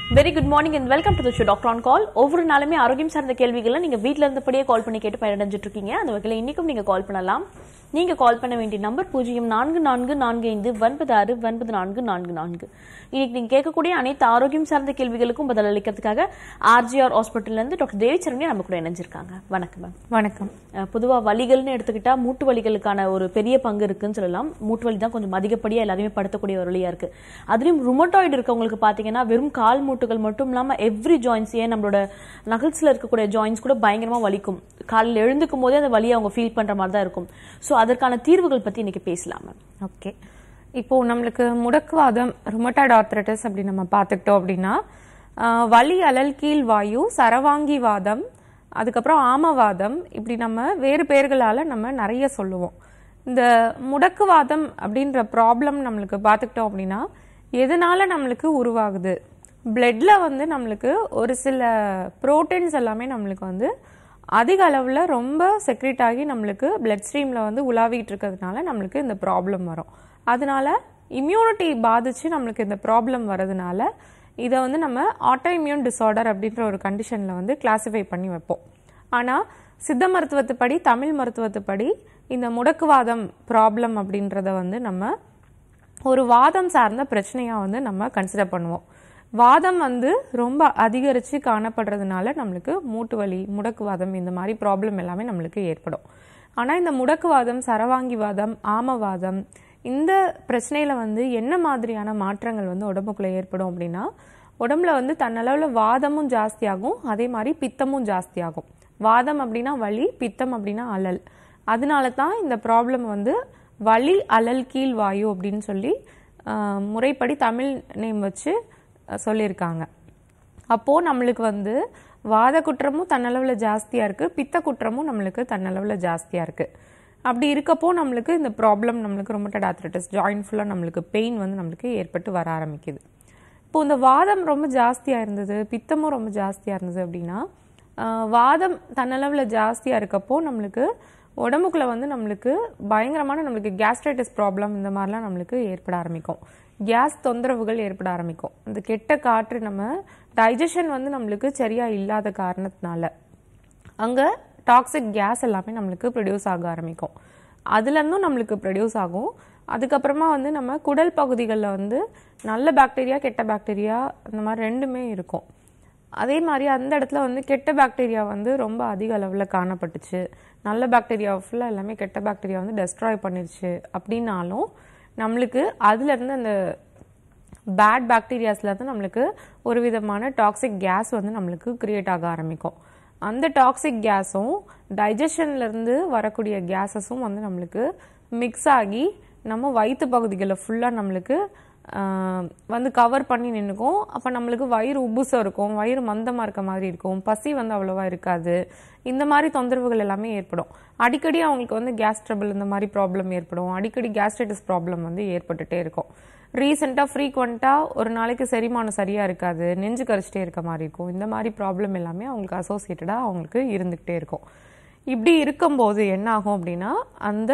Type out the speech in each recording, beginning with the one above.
Very good morning and welcome to show doctor on call ஒவ்வொரு நாளுமே ஆரோக்கியம் சார்ந்த கேள்விகளை நீங்க வீட்ல இருந்தபடியே கால் பண்ணி கேட்டு பயனடைஞ்சிட்டு இருக்கீங்க அந்த வகையில் இன்னைக்கும் நீங்க கால் பண்ணலாம் நீங்க கால் பண்ண வேண்டிய நம்பர் பூஜ்ஜியம் நான்கு நான்கு நான்கு ஐந்து ஒன்பது ஆறு ஒன்பது நான்கு நான்கு நான்கு இன்னைக்கு நீங்க கேட்கக்கூடிய அனைத்து ஆரோக்கியம் சார்ந்த கேள்விகளுக்கும் பதில் அளிக்கிறதுக்காக ஆர்ஜிஆர் ஹாஸ்பிட்டல்ல இருந்து டாக்டர் தேவி சரண்யா நம்ம கூட இணைஞ்சிருக்காங்க வணக்கம் மேம் வணக்கம் அஹ் பொதுவா வலிகள்னு எடுத்துக்கிட்டா மூட்டு வலிகளுக்கான ஒரு பெரிய பங்கு இருக்குன்னு சொல்லலாம் மூட்டு வலி தான் கொஞ்சம் அதிகப்படியா எல்லாரையுமே படுத்தக்கூடிய ஒரு வழியா இருக்கு அதுலயும் ருமட்டாய்டு இருக்கவங்களுக்கு பாத்தீங்கன்னா வெறும் கால் மூட்டுகள் மட்டும் இல்லாம எவ்ரி ஜாயின்ஸ் ஏன் நம்மளோட நகல்ஸ்ல இருக்கக்கூடிய ஜாயின்ஸ் கூட பயங்கரமா வலிக்கும் காலையில் எழுந்துக்கும் போதே அந்த வலியை அவங்க ஃபீல் பண்ற மாதிரி தான் இருக்கும் சோ அதற்கான தீர்வுகள் பத்தி இன்னைக்கு பேசலாம் மேம் ஓகே இப்போ நம்மளுக்கு முடக்குவாதம் ருமட்டாய்டு ஆர்த்ரட்டிஸ் அப்படி நம்ம பார்த்துக்கிட்டோம் அப்படின்னா ஆஹ், வலி அலல் கீழ் வாயு சரவாங்கி வாதம் அதுக்கப்புறம் ஆமவாதம் இப்படி நம்ம வேறு பெயர்களால நம்ம நிறைய சொல்லுவோம் இந்த முடக்குவாதம் அப்படின்ற ப்ராப்ளம் நம்மளுக்கு பார்த்துக்கிட்டோம் அப்படின்னா எதனால நம்மளுக்கு உருவாகுது பிளட்ல வந்து நம்மளுக்கு ஒரு சில புரோட்டீன்ஸ் எல்லாமே நம்மளுக்கு வந்து அதிக அளவில் ரொம்ப செக்ரேட் ஆகி நம்மளுக்கு பிளட் ஸ்ட்ரீமில் வந்து உலாவிட்டு இருக்கிறதுனால நம்மளுக்கு இந்த ப்ராப்ளம் வரும் அதனால இம்யூனிட்டி பாதிச்சு நம்மளுக்கு இந்த ப்ராப்ளம் வரதுனால இதை வந்து நம்ம ஆட்டோ இம்யூன் டிசார்டர் அப்படின்ற ஒரு கண்டிஷனில் வந்து கிளாஸிஃபை பண்ணி வைப்போம் ஆனால் சித்த மருத்துவத்துப்படி தமிழ் மருத்துவத்துப்படி இந்த முடக்குவாதம் ப்ராப்ளம் அப்படின்றத வந்து நம்ம ஒரு வாதம் சார்ந்த பிரச்சனையாக வந்து நம்ம கன்சிடர் பண்ணுவோம் வாதம் வந்து ரொம்ப அதிகரித்து காணப்படுறதுனால நம்மளுக்கு மூட்டு வலி முடக்குவாதம் இந்த மாதிரி ப்ராப்ளம் எல்லாமே நம்மளுக்கு ஏற்படும் ஆனால் இந்த முடக்குவாதம் சரவாங்கிவாதம் ஆமவாதம் இந்த பிரச்சனையில வந்து என்ன மாதிரியான மாற்றங்கள் வந்து உடம்புக்குள்ள ஏற்படும் அப்படின்னா உடம்புல வந்து தன்னளவில் வாதமும் ஜாஸ்தியாகும் அதே மாதிரி பித்தமும் ஜாஸ்தியாகும் வாதம் அப்படின்னா வலி பித்தம் அப்படின்னா அலல் அதனால தான் இந்த ப்ராப்ளம் வந்து வலி அலல் கீழ் வாயு அப்படின்னு சொல்லி ஆஹ், முறைப்படி தமிழ் நேம் வச்சு அஹ், சொல்லியிருக்காங்க அப்போது நம்மளுக்கு வந்து வாத குற்றமும் தன்னளவில் ஜாஸ்தியாக இருக்குது பித்த குற்றமும் நம்மளுக்கு தன்னளவில் ஜாஸ்தியாக இருக்குது அப்படி இருக்கப்போ நம்மளுக்கு இந்த ப்ராப்ளம் நம்மளுக்கு ரொமட்டட் ஆத்ரட்டிஸ் ஜாயின்ட் ஃபுல்லாக நம்மளுக்கு பெயின் வந்து நம்மளுக்கு ஏற்பட்டு வர ஆரம்பிக்குது இப்போ இந்த வாதம் ரொம்ப ஜாஸ்தியாக இருந்தது பித்தமும் ரொம்ப ஜாஸ்தியாக இருந்தது அப்படின்னா ஆஹ், வாதம் தன்னளவில் ஜாஸ்தியாக இருக்கப்போ நம்மளுக்கு உடம்புக்குள்ள வந்து நம்மளுக்கு பயங்கரமான நம்மளுக்கு கேஸ்ட்ரைட்டிஸ் ப்ராப்ளம் இந்த மாதிரிலாம் நம்மளுக்கு ஏற்பட ஆரம்பிக்கும் கேஸ் தொந்தரவுகள் ஏற்பட ஆரம்பிக்கும் அந்த கெட்ட காற்று நம்ம டைஜஷன் வந்து நம்மளுக்கு சரியா இல்லாத காரணத்தினால அங்கே டாக்ஸிக் கேஸ் எல்லாமே நம்மளுக்கு ப்ரொடியூஸ் ஆக ஆரம்பிக்கும் அதுலேருந்தும் நம்மளுக்கு ப்ரொடியூஸ் ஆகும் அதுக்கப்புறமா வந்து நம்ம குடல் பகுதிகளில் வந்து நல்ல பாக்டீரியா கெட்ட பாக்டீரியா அந்த மாதிரி ரெண்டுமே இருக்கும் அதே மாதிரி அந்த இடத்துல வந்து கெட்ட பாக்டீரியா வந்து ரொம்ப அதிக அளவில் காணப்பட்டுச்சு நல்ல பாக்டீரியா ஃபுல்லாக எல்லாமே கெட்ட பாக்டீரியா வந்து டெஸ்ட்ராய் பண்ணிருச்சு அப்படின்னாலும் நம்மளுக்கு அதுலேருந்து அந்த பேட் பாக்டீரியாஸ்லேருந்து நம்மளுக்கு ஒரு விதமான டாக்ஸிக் கேஸ் வந்து நம்மளுக்கு கிரியேட் ஆக ஆரம்பிக்கும் அந்த டாக்ஸிக் கேஸும் டைஜஷன்லேருந்து வரக்கூடிய கேஸஸும் வந்து நம்மளுக்கு மிக்ஸ் ஆகி நம்ம வயிற்று பகுதிகளில் ஃபுல்லாக நம்மளுக்கு ஆஹ், வந்து கவர் பண்ணி நின்றுக்கும் அப்போ நம்மளுக்கு வயிறு உப்புசம் இருக்கும் வயிறு மந்தமாக இருக்க மாதிரி இருக்கும் பசி வந்து அவ்வளோவா இருக்காது இந்த மாதிரி தொந்தரவுகள் எல்லாமே ஏற்படும் அடிக்கடி அவங்களுக்கு வந்து கேஸ் ட்ரபிள் இந்த மாதிரி ப்ராப்ளம் ஏற்படும் அடிக்கடி கேஸ்ட்ரைட்டிஸ் ப்ராப்ளம் வந்து ஏற்பட்டுட்டே இருக்கும் ரீசெண்டாக ஃப்ரீக்வெண்ட்டாக ஒரு நாளைக்கு செரிமானம் சரியாக இருக்காது நெஞ்சு கரிச்சிட்டே இருக்க மாதிரி இருக்கும் இந்த மாதிரி ப்ராப்ளம் எல்லாமே அவங்களுக்கு அசோசியேட்டடாக அவங்களுக்கு இருந்துக்கிட்டே இருக்கும் இப்படி இருக்கும்போது என்ன ஆகும் அப்படின்னா அந்த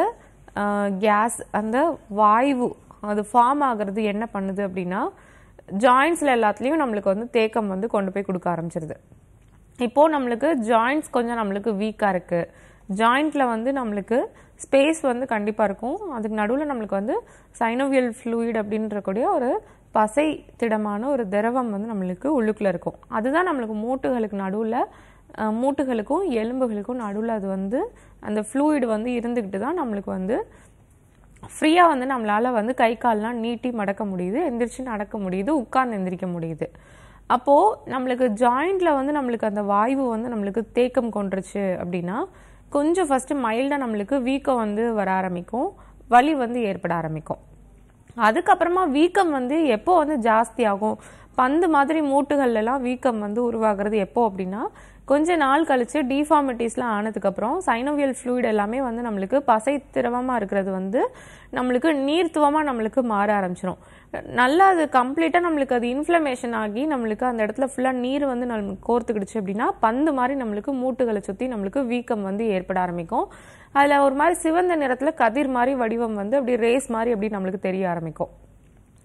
கேஸ் அந்த வாய்வு அது ஃபார்ம் ஆகிறது என்ன பண்ணுது அப்படின்னா ஜாயின்ஸில் எல்லாத்துலேயும் நம்மளுக்கு வந்து தேக்கம் வந்து கொண்டு போய் கொடுக்க ஆரம்பிச்சிருது இப்போ நம்மளுக்கு ஜாயின்ட்ஸ் கொஞ்சம் நம்மளுக்கு வீக்காக இருக்கு ஜாயிண்ட்ல வந்து நம்மளுக்கு ஸ்பேஸ் வந்து கண்டிப்பாக இருக்கும் அதுக்கு நடுவில் நம்மளுக்கு வந்து சைனோவியல் ஃப்ளூயிட் அப்படின்றக்கூடிய ஒரு பசை திடமான ஒரு திரவம் வந்து நம்மளுக்கு உள்ளுக்குள்ள இருக்கும் அதுதான் நம்மளுக்கு மூட்டுகளுக்கு நடுவில் மூட்டுகளுக்கும் எலும்புகளுக்கும் நடுவில் அது வந்து அந்த ஃப்ளூயிட் வந்து இருந்துக்கிட்டு தான் நம்மளுக்கு வந்து ஃப்ரீயாக வந்து நம்மளால வந்து கை கால்லாம் நீட்டி மடக்க முடியுது எந்திரிச்சு நடக்க முடியுது உட்கார்ந்து எந்திரிக்க முடியுது அப்போது நம்மளுக்கு ஜாயிண்ட்ல வந்து நம்மளுக்கு அந்த வாய்வு வந்து நம்மளுக்கு தேக்கம் கொண்டுருச்சு அப்படின்னா கொஞ்சம் ஃபஸ்ட்டு மைல்டாக நம்மளுக்கு வீக்கம் வந்து வர ஆரம்பிக்கும் வலி வந்து ஏற்பட ஆரம்பிக்கும் அதுக்கப்புறமா வீக்கம் வந்து எப்போ வந்து ஜாஸ்தி ஆகும் பந்து மாதிரி மூட்டுகள்ல எல்லாம் வீக்கம் வந்து உருவாகிறது எப்போ அப்படின்னா கொஞ்ச நாள் கழிச்சு டிஃபார்மிட்டிஸ்லாம் ஆனதுக்கப்புறம் சைனோவியல் ஃப்ளூயிட் எல்லாமே வந்து நம்மளுக்கு பசை திரவமாக இருக்கிறது வந்து நம்மளுக்கு நீர்த்துவமாக நம்மளுக்கு மாற ஆரம்பிச்சிடும் நல்லா அது கம்ப்ளீட்டாக நம்மளுக்கு அது இன்ஃப்ளமேஷன் ஆகி நம்மளுக்கு அந்த இடத்துல ஃபுல்லாக நீர் வந்து நம்மளுக்கு கோர்த்துக்கிடுச்சு அப்படின்னா பந்து மாதிரி நம்மளுக்கு மூட்டுகளை சுற்றி நம்மளுக்கு வீக்கம் வந்து ஏற்பட ஆரம்பிக்கும் அதில் ஒரு மாதிரி சிவந்த நிறத்தில் கதிர் மாதிரி வடிவம் வந்து அப்படி ரேஸ் மாதிரி அப்படி நம்மளுக்கு தெரிய ஆரம்பிக்கும்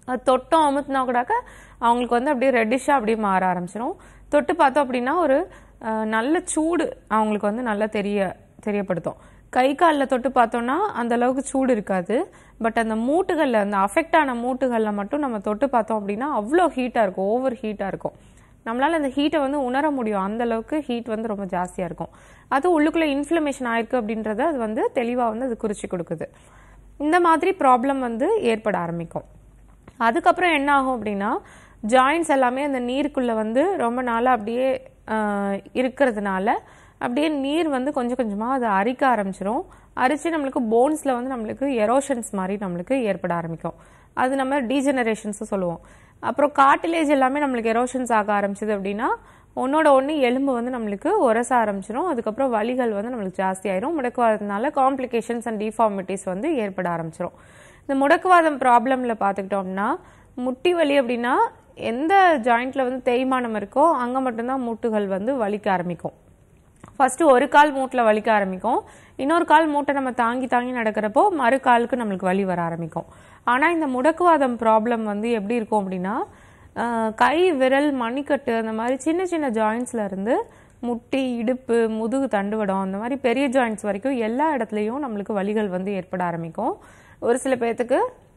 அது தொட்டம் அமுத்துனா கூடாக்க அவங்களுக்கு வந்து அப்படியே ரெட்டிஷாக அப்படியே மாற ஆரம்பிச்சிடும் தொட்டு பார்த்தோம் அப்படின்னா ஒரு அஹ், நல்ல சூடு அவங்களுக்கு வந்து நல்லா தெரிய தெரியப்படுத்தும் கை காலில் தொட்டு பார்த்தோம்னா அந்த அளவுக்கு சூடு இருக்காது பட் அந்த மூட்டுகளில் அந்த அஃபெக்ட் ஆன மூட்டுகளில் மட்டும் நம்ம தொட்டு பார்த்தோம் அப்படின்னா அவ்வளோ ஹீட்டாக இருக்கும் ஓவர் ஹீட்டாக இருக்கும் நம்மளால அந்த ஹீட்டை வந்து உணர முடியும் அந்த அளவுக்கு ஹீட் வந்து ரொம்ப ஜாஸ்தியாக இருக்கும் அது உள்ளுக்குள்ளே இன்ஃப்ளமேஷன் ஆயிருக்கு அப்படின்றத அது வந்து தெளிவாக வந்து அது குறிச்சு கொடுக்குது இந்த மாதிரி ப்ராப்ளம் வந்து ஏற்பட ஆரம்பிக்கும் அதுக்கப்புறம் என்ன ஆகும் அப்படின்னா ஜாயின்ஸ் எல்லாமே அந்த நீருக்குள்ள வந்து ரொம்ப நாளாக அப்படியே ஆஹ், இருக்கிறதுனால அப்படியே நீர் வந்து கொஞ்சம் கொஞ்சமாக அதை அரிக்க ஆரம்பிச்சிரும் அரிச்சு நம்மளுக்கு போன்ஸில் வந்து நம்மளுக்கு எரோஷன்ஸ் மாதிரி நம்மளுக்கு ஏற்பட ஆரம்பிக்கும் அது நம்ம டீஜெனரேஷன்ஸ் சொல்லுவோம் அப்புறம் காட்டிலேஜ் எல்லாமே நம்மளுக்கு எரோஷன்ஸ் ஆக ஆரம்பிச்சது அப்படின்னா ஒன்னோட ஒன்று எலும்பு வந்து நம்மளுக்கு உரச ஆரம்பிச்சிடும் அதுக்கப்புறம் வலிகள் வந்து நம்மளுக்கு ஜாஸ்தி ஆயிரும் முடக்குவாதத்தினால காம்ப்ளிகேஷன்ஸ் அண்ட் டிஃபார்மிட்டிஸ் வந்து ஏற்பட ஆரம்பிச்சிடும் இந்த முடக்குவாதம் ப்ராப்ளம்ல பார்த்துக்கிட்டோம்னா முட்டி வலி அப்படின்னா எந்த ஜாயிண்ட்ல வந்து தேய்மானம் இருக்கோ அங்கே மட்டும்தான் மூட்டுகள் வந்து வலிக்க ஆரம்பிக்கும் ஃபர்ஸ்ட் ஒரு கால் மூட்டில் வலிக்க ஆரம்பிக்கும் இன்னொரு கால் மூட்டை நம்ம தாங்கி தாங்கி நடக்கிறப்போ மறு காலுக்கு நம்மளுக்கு வலி வர ஆரம்பிக்கும் ஆனால் இந்த முடக்குவாதம் ப்ராப்ளம் வந்து எப்படி இருக்கும் அப்படின்னா ஆஹ், கை விரல் மணிக்கட்டு அந்த மாதிரி சின்ன சின்ன ஜாயின்ஸ்ல இருந்து முட்டி இடுப்பு முதுகு தண்டுவடம் அந்த மாதிரி பெரிய ஜாயின்ஸ் வரைக்கும் எல்லா இடத்துலையும் நம்மளுக்கு வலிகள் வந்து ஏற்பட ஆரம்பிக்கும் ஒரு சில பேர்த்துக்கு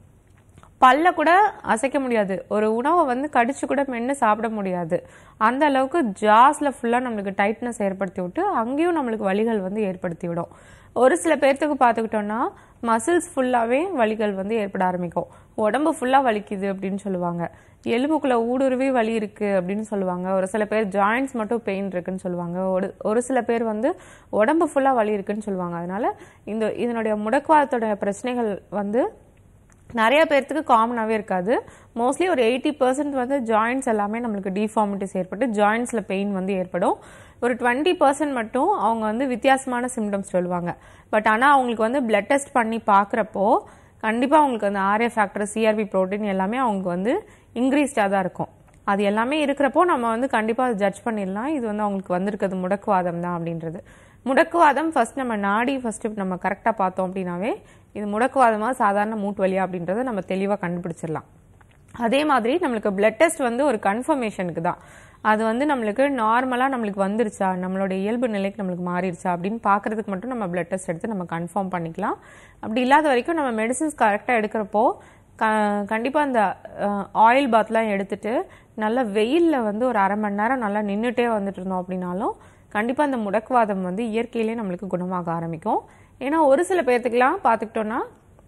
பல்ல கூட அசைக்க முடியாது ஒரு உணவை வந்து கடிச்சு கூட மென்று சாப்பிட முடியாது அந்த அளவுக்கு ஜாஸ்ல ஃபுல்லா நம்மளுக்கு டைட்னஸ் ஏற்படுத்தி விட்டு அங்கேயும் நம்மளுக்கு வலிகள் வந்து ஏற்படுத்தி விடும் ஒரு சில பேர்த்துக்கு பார்த்துக்கிட்டோம்னா மசில்ஸ் ஃபுல்லாவே வலிகள் வந்து ஏற்பட ஆரம்பிக்கும் உடம்பு ஃபுல்லா வலிக்குது அப்படின்னு சொல்லுவாங்க எலும்புக்குள்ள ஊடுருவி வலி இருக்கு அப்படின்னு சொல்லுவாங்க ஒரு சில பேர் ஜாயின்ஸ் மட்டும் பெயின் இருக்குன்னு சொல்லுவாங்க ஒரு ஒரு சில பேர் வந்து உடம்பு ஃபுல்லா வலி இருக்குன்னு சொல்லுவாங்க அதனால இந்த இதனுடைய முடக்குவாதத்தோட பிரச்சனைகள் வந்து நிறைய பேர்த்துக்கு காமனாகவே இருக்காது மோஸ்ட்லி ஒரு எயிட்டி பர்சன்ட் வந்து ஜாயின்ஸ் எல்லாமே நம்மளுக்கு டிஃபார்மிட்டிஸ் ஏற்பட்டு ஜாயின்ஸில் பெயின் வந்து ஏற்படும் ஒரு டுவெண்ட்டி பர்சன்ட் மட்டும் அவங்க வந்து வித்தியாசமான சிம்டம்ஸ் சொல்லுவாங்க பட் ஆனால் அவங்களுக்கு வந்து பிளட் டெஸ்ட் பண்ணி பார்க்குறப்போ கண்டிப்பாக அவங்களுக்கு அந்த ஆர்ஏ ஃபேக்டர் சிஆர்பி ப்ரோட்டீன் எல்லாமே அவங்களுக்கு வந்து இன்க்ரீஸ்டாக தான் இருக்கும் அது எல்லாமே இருக்கிறப்போ நம்ம வந்து கண்டிப்பாக அதை ஜட்ஜ் பண்ணிடலாம் இது வந்து அவங்களுக்கு வந்திருக்கிறது முடக்குவாதம் தான் அப்படின்றது முடக்குவாதம் ஃபர்ஸ்ட் நம்ம நாடி ஃபர்ஸ்ட் நம்ம கரெக்டாக பார்த்தோம் அப்படின்னாவே இது முடக்குவாதமா சாதாரண மூட்டு வலியா அப்படின்றத நம்ம தெளிவாக கண்டுபிடிச்சிடலாம் அதே மாதிரி நம்மளுக்கு பிளட் டெஸ்ட் வந்து ஒரு கன்ஃபர்மேஷனுக்கு தான் அது வந்து நம்மளுக்கு நார்மலாக நம்மளுக்கு வந்துருச்சா நம்மளோட இயல்பு நிலைக்கு நம்மளுக்கு மாறிடுச்சா அப்படின்னு பார்க்கறதுக்கு மட்டும் நம்ம பிளட் டெஸ்ட் எடுத்து நம்ம கன்ஃபார்ம் பண்ணிக்கலாம் அப்படி இல்லாத வரைக்கும் நம்ம மெடிசின்ஸ் கரெக்டாக எடுக்கிறப்போ க கண்டிப்பாக அந்த ஆயில் பாத்லாம் எடுத்துட்டு நல்லா வெயிலில் வந்து ஒரு அரை மணி நேரம் நல்லா நின்றுட்டே வந்துட்டு இருந்தோம் அப்படின்னாலும் கண்டிப்பாக அந்த முடக்குவாதம் வந்து இயற்கையிலே நம்மளுக்கு குணமாக ஆரம்பிக்கும் ஏன்னா ஒரு சில பேர்த்துக்கெல்லாம் பார்த்துக்கிட்டோன்னா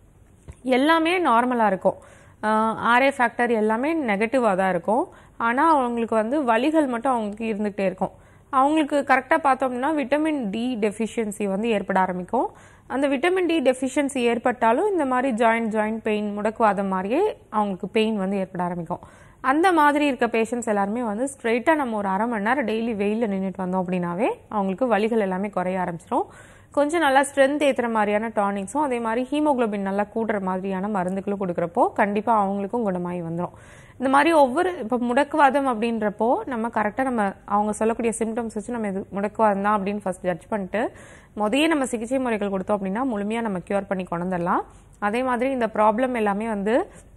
எல்லாமே நார்மலாக இருக்கும் ஆர்ஏ ஃபேக்டர் எல்லாமே நெகட்டிவாக தான் இருக்கும் ஆனால் அவங்களுக்கு வந்து வலிகள் மட்டும் அவங்களுக்கு இருந்துகிட்டே இருக்கும் அவங்களுக்கு கரெக்டாக பார்த்தோம்னா விட்டமின் டி டெஃபிஷியன்சி வந்து ஏற்பட ஆரம்பிக்கும் அந்த விட்டமின் டி டெஃபிஷியன்சி ஏற்பட்டாலும் இந்த மாதிரி ஜாயிண்ட் ஜாயிண்ட் பெயின் முடக்குவாதம் மாதிரியே அவங்களுக்கு பெயின் வந்து ஏற்பட ஆரம்பிக்கும் அந்த மாதிரி இருக்க பேஷண்ட்ஸ் எல்லாருமே வந்து ஸ்ட்ரெயிட்டாக நம்ம ஒரு அரை மணி நேரம் டெய்லி வெயிலில் நின்றுட்டு வந்தோம் அப்படின்னாவே அவங்களுக்கு வலிகள் எல்லாமே குறைய ஆரம்பிச்சிடும் கொஞ்சம் நல்லா ஸ்ட்ரென்த் ஏற்றுற மாதிரியான டானிக்ஸும் அதே மாதிரி ஹீமோகுளோபின் நல்லா கூடுற மாதிரியான மருந்துகளும் கொடுக்குறப்போ கண்டிப்பாக அவங்களுக்கும் குணமாகி வந்துடும் இந்த மாதிரி ஒவ்வொரு இப்போ முடக்குவாதம் அப்படின்றப்போ நம்ம கரெக்டாக நம்ம அவங்க சொல்லக்கூடிய சிம்டம்ஸ் வச்சு நம்ம இது முடக்குவாதம் தான் அப்படின்னு ஃபர்ஸ்ட் ஜட்ஜ் பண்ணிட்டு முதையே நம்ம சிகிச்சை முறைகள் கொடுத்தோம் அப்படின்னா முழுமையாக நம்ம க்யூர் பண்ணி கொண்டு வந்துடலாம் அதே மாதிரி இந்த ப்ராப்ளம் எல்லாமே வந்து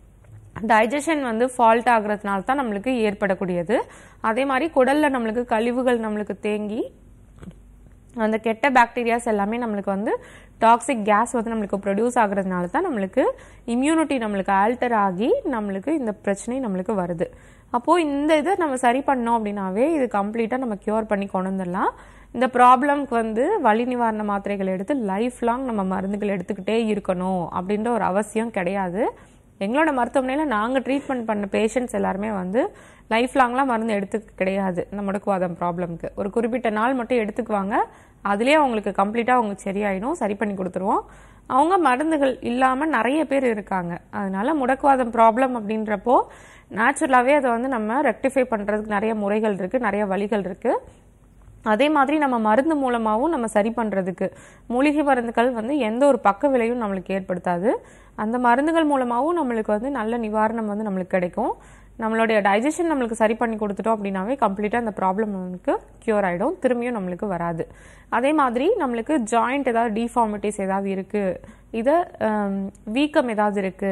டைஜஷன் வந்து ஃபால்ட் ஆகுறதுனால தான் நம்மளுக்கு ஏற்படக்கூடியது அதே மாதிரி குடல்ல நம்மளுக்கு கழிவுகள் நம்மளுக்கு தேங்கி அந்த கெட்ட பாக்டீரியாஸ் எல்லாமே நம்மளுக்கு வந்து டாக்ஸிக் கேஸ் வந்து நம்மளுக்கு ப்ரொடியூஸ் ஆகுறதுனால தான் நம்மளுக்கு இம்யூனிட்டி நம்மளுக்கு ஆல்டர் ஆகி நம்மளுக்கு இந்த பிரச்சனை நம்மளுக்கு வருது அப்போ இந்த இதை நம்ம சரி பண்ணோம் அப்படின்னாவே இது கம்ப்ளீட்டா நம்ம கியூர் பண்ணி கொண்டு வந்துடலாம் இந்த ப்ராப்ளம்க்கு வந்து வலி நிவாரண மாத்திரைகள் எடுத்து லைஃப் லாங் நம்ம மருந்துகள் எடுத்துக்கிட்டே இருக்கணும் அப்படின்ற ஒரு அவசியம் கிடையாது எங்களோட மருத்துவமனையில் நாங்கள் ட்ரீட்மெண்ட் பண்ண பேஷண்ட்ஸ் எல்லாருமே வந்து லைஃப் லாங்லாம் மருந்து எடுத்துக்க கிடையாது இந்த முடக்குவாதம் ப்ராப்ளம்க்கு ஒரு குறிப்பிட்ட நாள் மட்டும் எடுத்துக்குவாங்க அதுலேயே அவங்களுக்கு கம்ப்ளீட்டாக அவங்க சரியாயிடும் சரி பண்ணி கொடுத்துருவோம் அவங்க மருந்துகள் இல்லாமல் நிறைய பேர் இருக்காங்க அதனால முடக்குவாதம் ப்ராப்ளம் அப்படின்றப்போ நேச்சுரலாகவே அதை வந்து நம்ம ரெக்டிஃபை பண்ணுறதுக்கு நிறைய முறைகள் இருக்குது நிறைய வழிகள் இருக்குது அதே மாதிரி நம்ம மருந்து மூலமாகவும் நம்ம சரி பண்ணுறதுக்கு மூலிகை மருந்துகள் வந்து எந்த ஒரு பக்க விளைவும் நம்மளுக்கு ஏற்படுத்தாது அந்த மருந்துகள் மூலமாகவும் நம்மளுக்கு வந்து நல்ல நிவாரணம் வந்து நம்மளுக்கு கிடைக்கும் நம்மளுடைய டைஜஷன் நம்மளுக்கு சரி பண்ணி கொடுத்துட்டோம் அப்படின்னாவே கம்ப்ளீட்டாக அந்த ப்ராப்ளம் நம்மளுக்கு க்யூர் ஆகிடும் திரும்பியும் நம்மளுக்கு வராது அதே மாதிரி நம்மளுக்கு ஜாயிண்ட் ஏதாவது டிஃபார்மிட்டிஸ் ஏதாவது இருக்குது இதை வீக்கம் ஏதாவது இருக்குது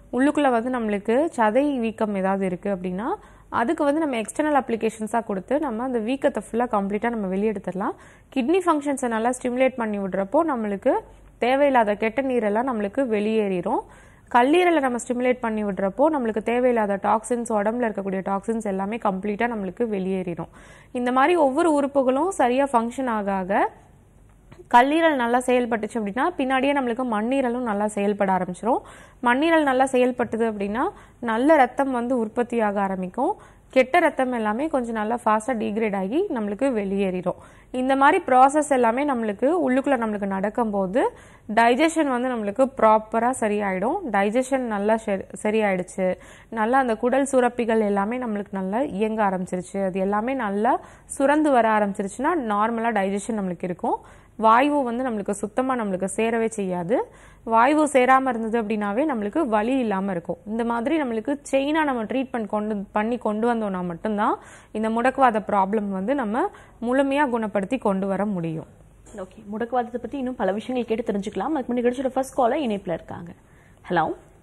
உள்ளுக்குள்ளே வந்து நம்மளுக்கு சதை வீக்கம் ஏதாவது இருக்குது அப்படின்னா அதுக்கு வந்து நம்ம எக்ஸ்டர்னல் அப்ளிகேஷன்ஸாக கொடுத்து நம்ம அந்த வீக்கத்தை ஃபுல்லாக கம்ப்ளீட்டாக நம்ம வெளியெடுத்துடலாம் கிட்னி ஃபங்க்ஷன்ஸை நல்லா ஸ்டிமுலேட் பண்ணி விடுறப்போ நம்மளுக்கு தேவையில்லாத கெட்ட நீரெல்லாம் நம்மளுக்கு வெளியேறிடும் கல்லீரலை நம்ம ஸ்டிமுலேட் பண்ணி விடுறப்போ நம்மளுக்கு தேவையில்லாத டாக்ஸின்ஸ் உடம்புல இருக்கக்கூடிய டாக்ஸின்ஸ் எல்லாமே கம்ப்ளீட்டாக நம்மளுக்கு வெளியேறிடும் இந்த மாதிரி ஒவ்வொரு உறுப்புகளும் சரியாக ஃபங்க்ஷன் ஆக ஆக கல்லீரல் நல்லா செயல்பட்டுச்சு அப்படின்னா பின்னாடியே நம்மளுக்கு மண்ணீரலும் நல்லா செயல்பட ஆரம்பிச்சிரும் மண்ணீரல் நல்லா செயல்பட்டுது அப்படின்னா நல்ல ரத்தம் வந்து உற்பத்தியாக ஆரம்பிக்கும் கெட்ட ரத்தம் எல்லாமே கொஞ்சம் நல்லா ஃபாஸ்ட்டாக டீக்ரேட் ஆகி நம்மளுக்கு வெளியேறிடும் இந்த மாதிரி ப்ராசஸ் எல்லாமே நம்மளுக்கு உள்ளுக்குள்ளே நம்மளுக்கு நடக்கும்போது டைஜஷன் வந்து நம்மளுக்கு ப்ராப்பராக சரியாயிடும் டைஜஷன் நல்லா சரி- சரியாயிடுச்சு நல்லா அந்த குடல் சுரப்பிகள் எல்லாமே நம்மளுக்கு நல்லா இயங்க ஆரம்பிச்சிருச்சு அது எல்லாமே நல்லா சுரந்து வர ஆரம்பிச்சிருச்சுன்னா நார்மலாக டைஜஷன் நம்மளுக்கு இருக்கும் வாயு வந்து நம்மளுக்கு சுத்தமாக நம்மளுக்கு சேரவே செய்யாது வாயு சேராமல் இருந்தது அப்படின்னாவே நம்மளுக்கு வலி இல்லாமல் இருக்கும் இந்த மாதிரி நம்மளுக்கு செயினாக நம்ம ட்ரீட்மெண்ட் கொண்டு பண்ணி கொண்டு வந்தோம்னா மட்டும்தான் இந்த முடக்குவாத ப்ராப்ளம் வந்து நம்ம முழுமையாக குணப்படுத்தி கொண்டு வர முடியும் ஓகே முடக்குவாதத்தை பத்தி இன்னும் பல விஷயங்கள் கேட்டு தெரிஞ்சுக்கலாம் அதுக்கு முன்னாடி கிடைச்சோட ஃபர்ஸ்ட் காலர் இணைப்புல இருக்காங்க ஹலோ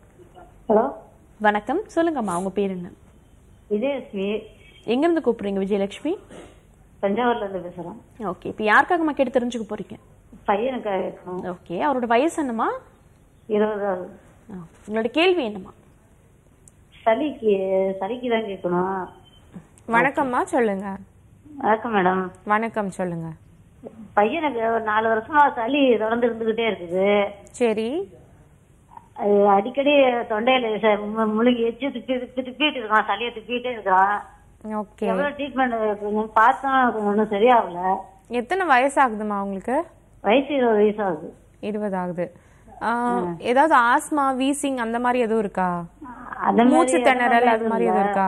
ஹலோ வணக்கம் சொல்லுங்கம்மா உங்க பேர் என்ன விஜயலட்சுமி எங்க இருந்து கூப்பிடுறீங்க விஜயலட்சுமி தஞ்சாவூர்ல இருந்து பேசுறேன் ஓகே இப்போ யாருக்காகம்மா கேட்டு தெரிஞ்சுக்க போறீங்க பையனுக்கு இருக்கணும் ஓகே அவரோட வயசு என்னம்மா இருபதாவது ஆ, உங்களோட கேள்வி என்னம்மா சளிக்கு சளிக்கு தான் கேட்கணும் வணக்கம்மா சொல்லுங்க வணக்கம் மேடம் வணக்கம் சொல்லுங்க பையனுக்கு ஒரு நாலு வருஷமா சளி தொடர்ந்து இருந்துகிட்டே இருக்குது சரி அது அடிக்கடி தொண்டையில ச- மு- முழுங்கி எச்சு துப்பி துப்பி துப்பிட்டு இருக்கான் சளியை துப்பிட்டே இருக்கான் ஓகே எவ்வளவு ட்ரீட்மெண்ட் கொஞ்சம் பார்த்தோம் கொஞ்சம் ஒன்றும் சரியாகல எத்தனை வயசாகுதுமா உங்களுக்கு வயசு இருபது வயசு ஆகுது இருபது ஆகுது ஆ, ஏதாவது ஆஸ்மா வீசிங் அந்த மாதிரி எதுவும் இருக்கா அந்த மாதிரி மூச்சு திணறல் அது எதுவும் மாதிரி இல்ல. எதுவும் இருக்கா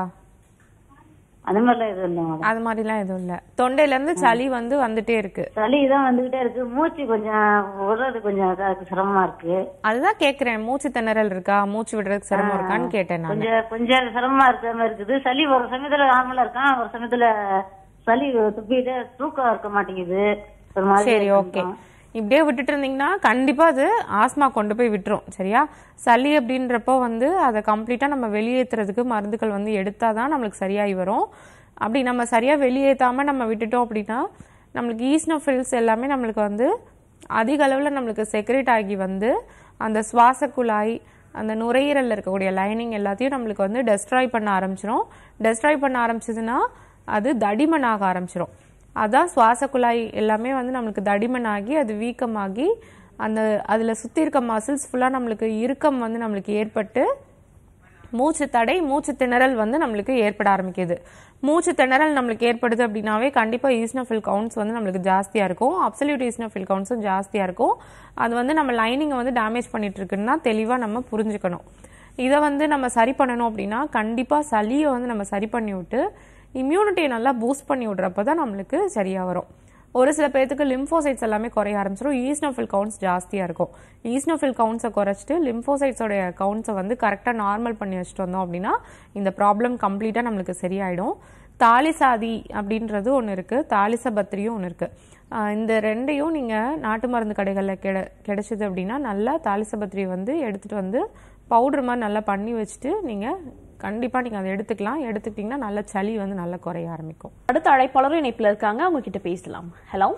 அந்த மாதிரிலாம் எதுவும் இல்லை மேடம் அது மாதிரிலாம் எதுவும் இல்ல தொண்டையில இருந்து சளி வந்து வந்துட்டே இருக்கு சளி தான் வந்துகிட்டே இருக்கு மூச்சு கொஞ்சம் விடுறது கொஞ்சம் இதா இருக்கு, சிரமமா இருக்கு அதுதான் கேக்குறேன் மூச்சு திணறல் இருக்கா மூச்சு விடுறதுக்கு சிரமம் இருக்கான்னு கேட்டேன் நான் கொஞ்சம் கொஞ்சம் சிரமமா இருக்கிற மாதிரி இருக்குது சளி ஒரு சமயத்துல நார்மலா இருக்கான் ஒரு சமயத்துல சளி துப்பிட்டு தூக்கம் இருக்க மாட்டேங்குது ஒரு மாதிரி சரி ஓகே இருக்கான். இப்படியே விட்டுட்டு இருந்தீங்கன்னா கண்டிப்பா அது ஆஸ்மா கொண்டு போய் விட்டுரும் சரியா சளி அப்படின்றப்போ வந்து அதை கம்ப்ளீட்டா நம்ம வெளியேற்றுறதுக்கு மருந்துகள் வந்து எடுத்தாதான் நம்மளுக்கு சரியாகி வரும் அப்படி நம்ம சரியா வெளியேற்றாம நம்ம விட்டுட்டோம் அப்படின்னா நம்மளுக்கு ஈஸ்னோஃபில்ஸ் எல்லாமே நம்மளுக்கு வந்து அதிக அளவுல நம்மளுக்கு செக்ரேட் ஆகி வந்து அந்த சுவாச குழாய் அந்த நுரையீரல்ல இருக்கக்கூடிய லைனிங் எல்லாத்தையும் நம்மளுக்கு வந்து டெஸ்ட்ராய் பண்ண ஆரம்பிச்சிரும் டெஸ்ட்ராய் பண்ண ஆரம்பிச்சதுன்னா அது தடிமனாக ஆரம்பிச்சிரும் அதான் சுவாச குழாய் எல்லாமே வந்து நம்மளுக்கு தடிமனாகி அது வீக்கமாகி அந்த அதுல சுத்தி இருக்க மசில்ஸ் ஃபுல்லா நம்மளுக்கு இறுக்கம் வந்து நம்மளுக்கு ஏற்பட்டு மூச்சு தடை மூச்சு திணறல் வந்து நம்மளுக்கு ஏற்பட ஆரம்பிக்குது மூச்சு திணறல் நம்மளுக்கு ஏற்படுது அப்படின்னாவே கண்டிப்பா ஈஸ்னோஃபில் கவுண்ட்ஸ் வந்து நம்மளுக்கு ஜாஸ்தியா இருக்கும் அப்சல்யூட் ஈஸ்னோஃபில் கவுண்ட்ஸும் ஜாஸ்தியா இருக்கும் அது வந்து நம்ம லைனிங்கை வந்து டேமேஜ் பண்ணிட்டு இருக்குன்னா தெளிவா நம்ம புரிஞ்சுக்கணும் இதை வந்து நம்ம சரி பண்ணணும் அப்படின்னா கண்டிப்பா சளியை வந்து நம்ம சரி பண்ணி விட்டு இம்யூனிட்டியை நல்லா பூஸ்ட் பண்ணி விடுறப்ப தான் நம்மளுக்கு சரியா வரும் ஒரு சில பேர்த்துக்கு லிம்போசைட்ஸ் எல்லாமே குறைய ஆரம்பிச்சிடும் ஈஸ்னோஃபில் கவுண்ட்ஸ் ஜாஸ்தியாக இருக்கும் ஈஸ்னோஃபில் கவுண்ட்ஸை குறைச்சிட்டு லிம்போசைட்ஸோடைய கவுண்ட்ஸை வந்து கரெக்டாக நார்மல் பண்ணி வச்சுட்டு வந்தோம் அப்படின்னா இந்த ப்ராப்ளம் கம்ப்ளீட்டாக நம்மளுக்கு சரியாயிடும் தாலிசாதி அப்படின்றது ஒன்று இருக்குது தாலிசபத்திரியும் ஒன்று இருக்குது இந்த ரெண்டையும் நீங்கள் நாட்டு மருந்து கடைகளில் கிடை கிடைச்சிது அப்படின்னா நல்லா தாலிசபத்திரியை வந்து எடுத்துகிட்டு வந்து பவுடர் மாதிரி நல்லா பண்ணி வச்சுட்டு நீங்கள் கண்டிப்பாக நீங்கள் அதை எடுத்துக்கலாம் எடுத்துக்கிட்டிங்கன்னா நல்ல சளி வந்து நல்லா குறைய ஆரம்பிக்கும் அடுத்த அழைப்பாளரும் இணைப்புல இருக்காங்க அவங்க கிட்ட பேசலாம் ஹலோ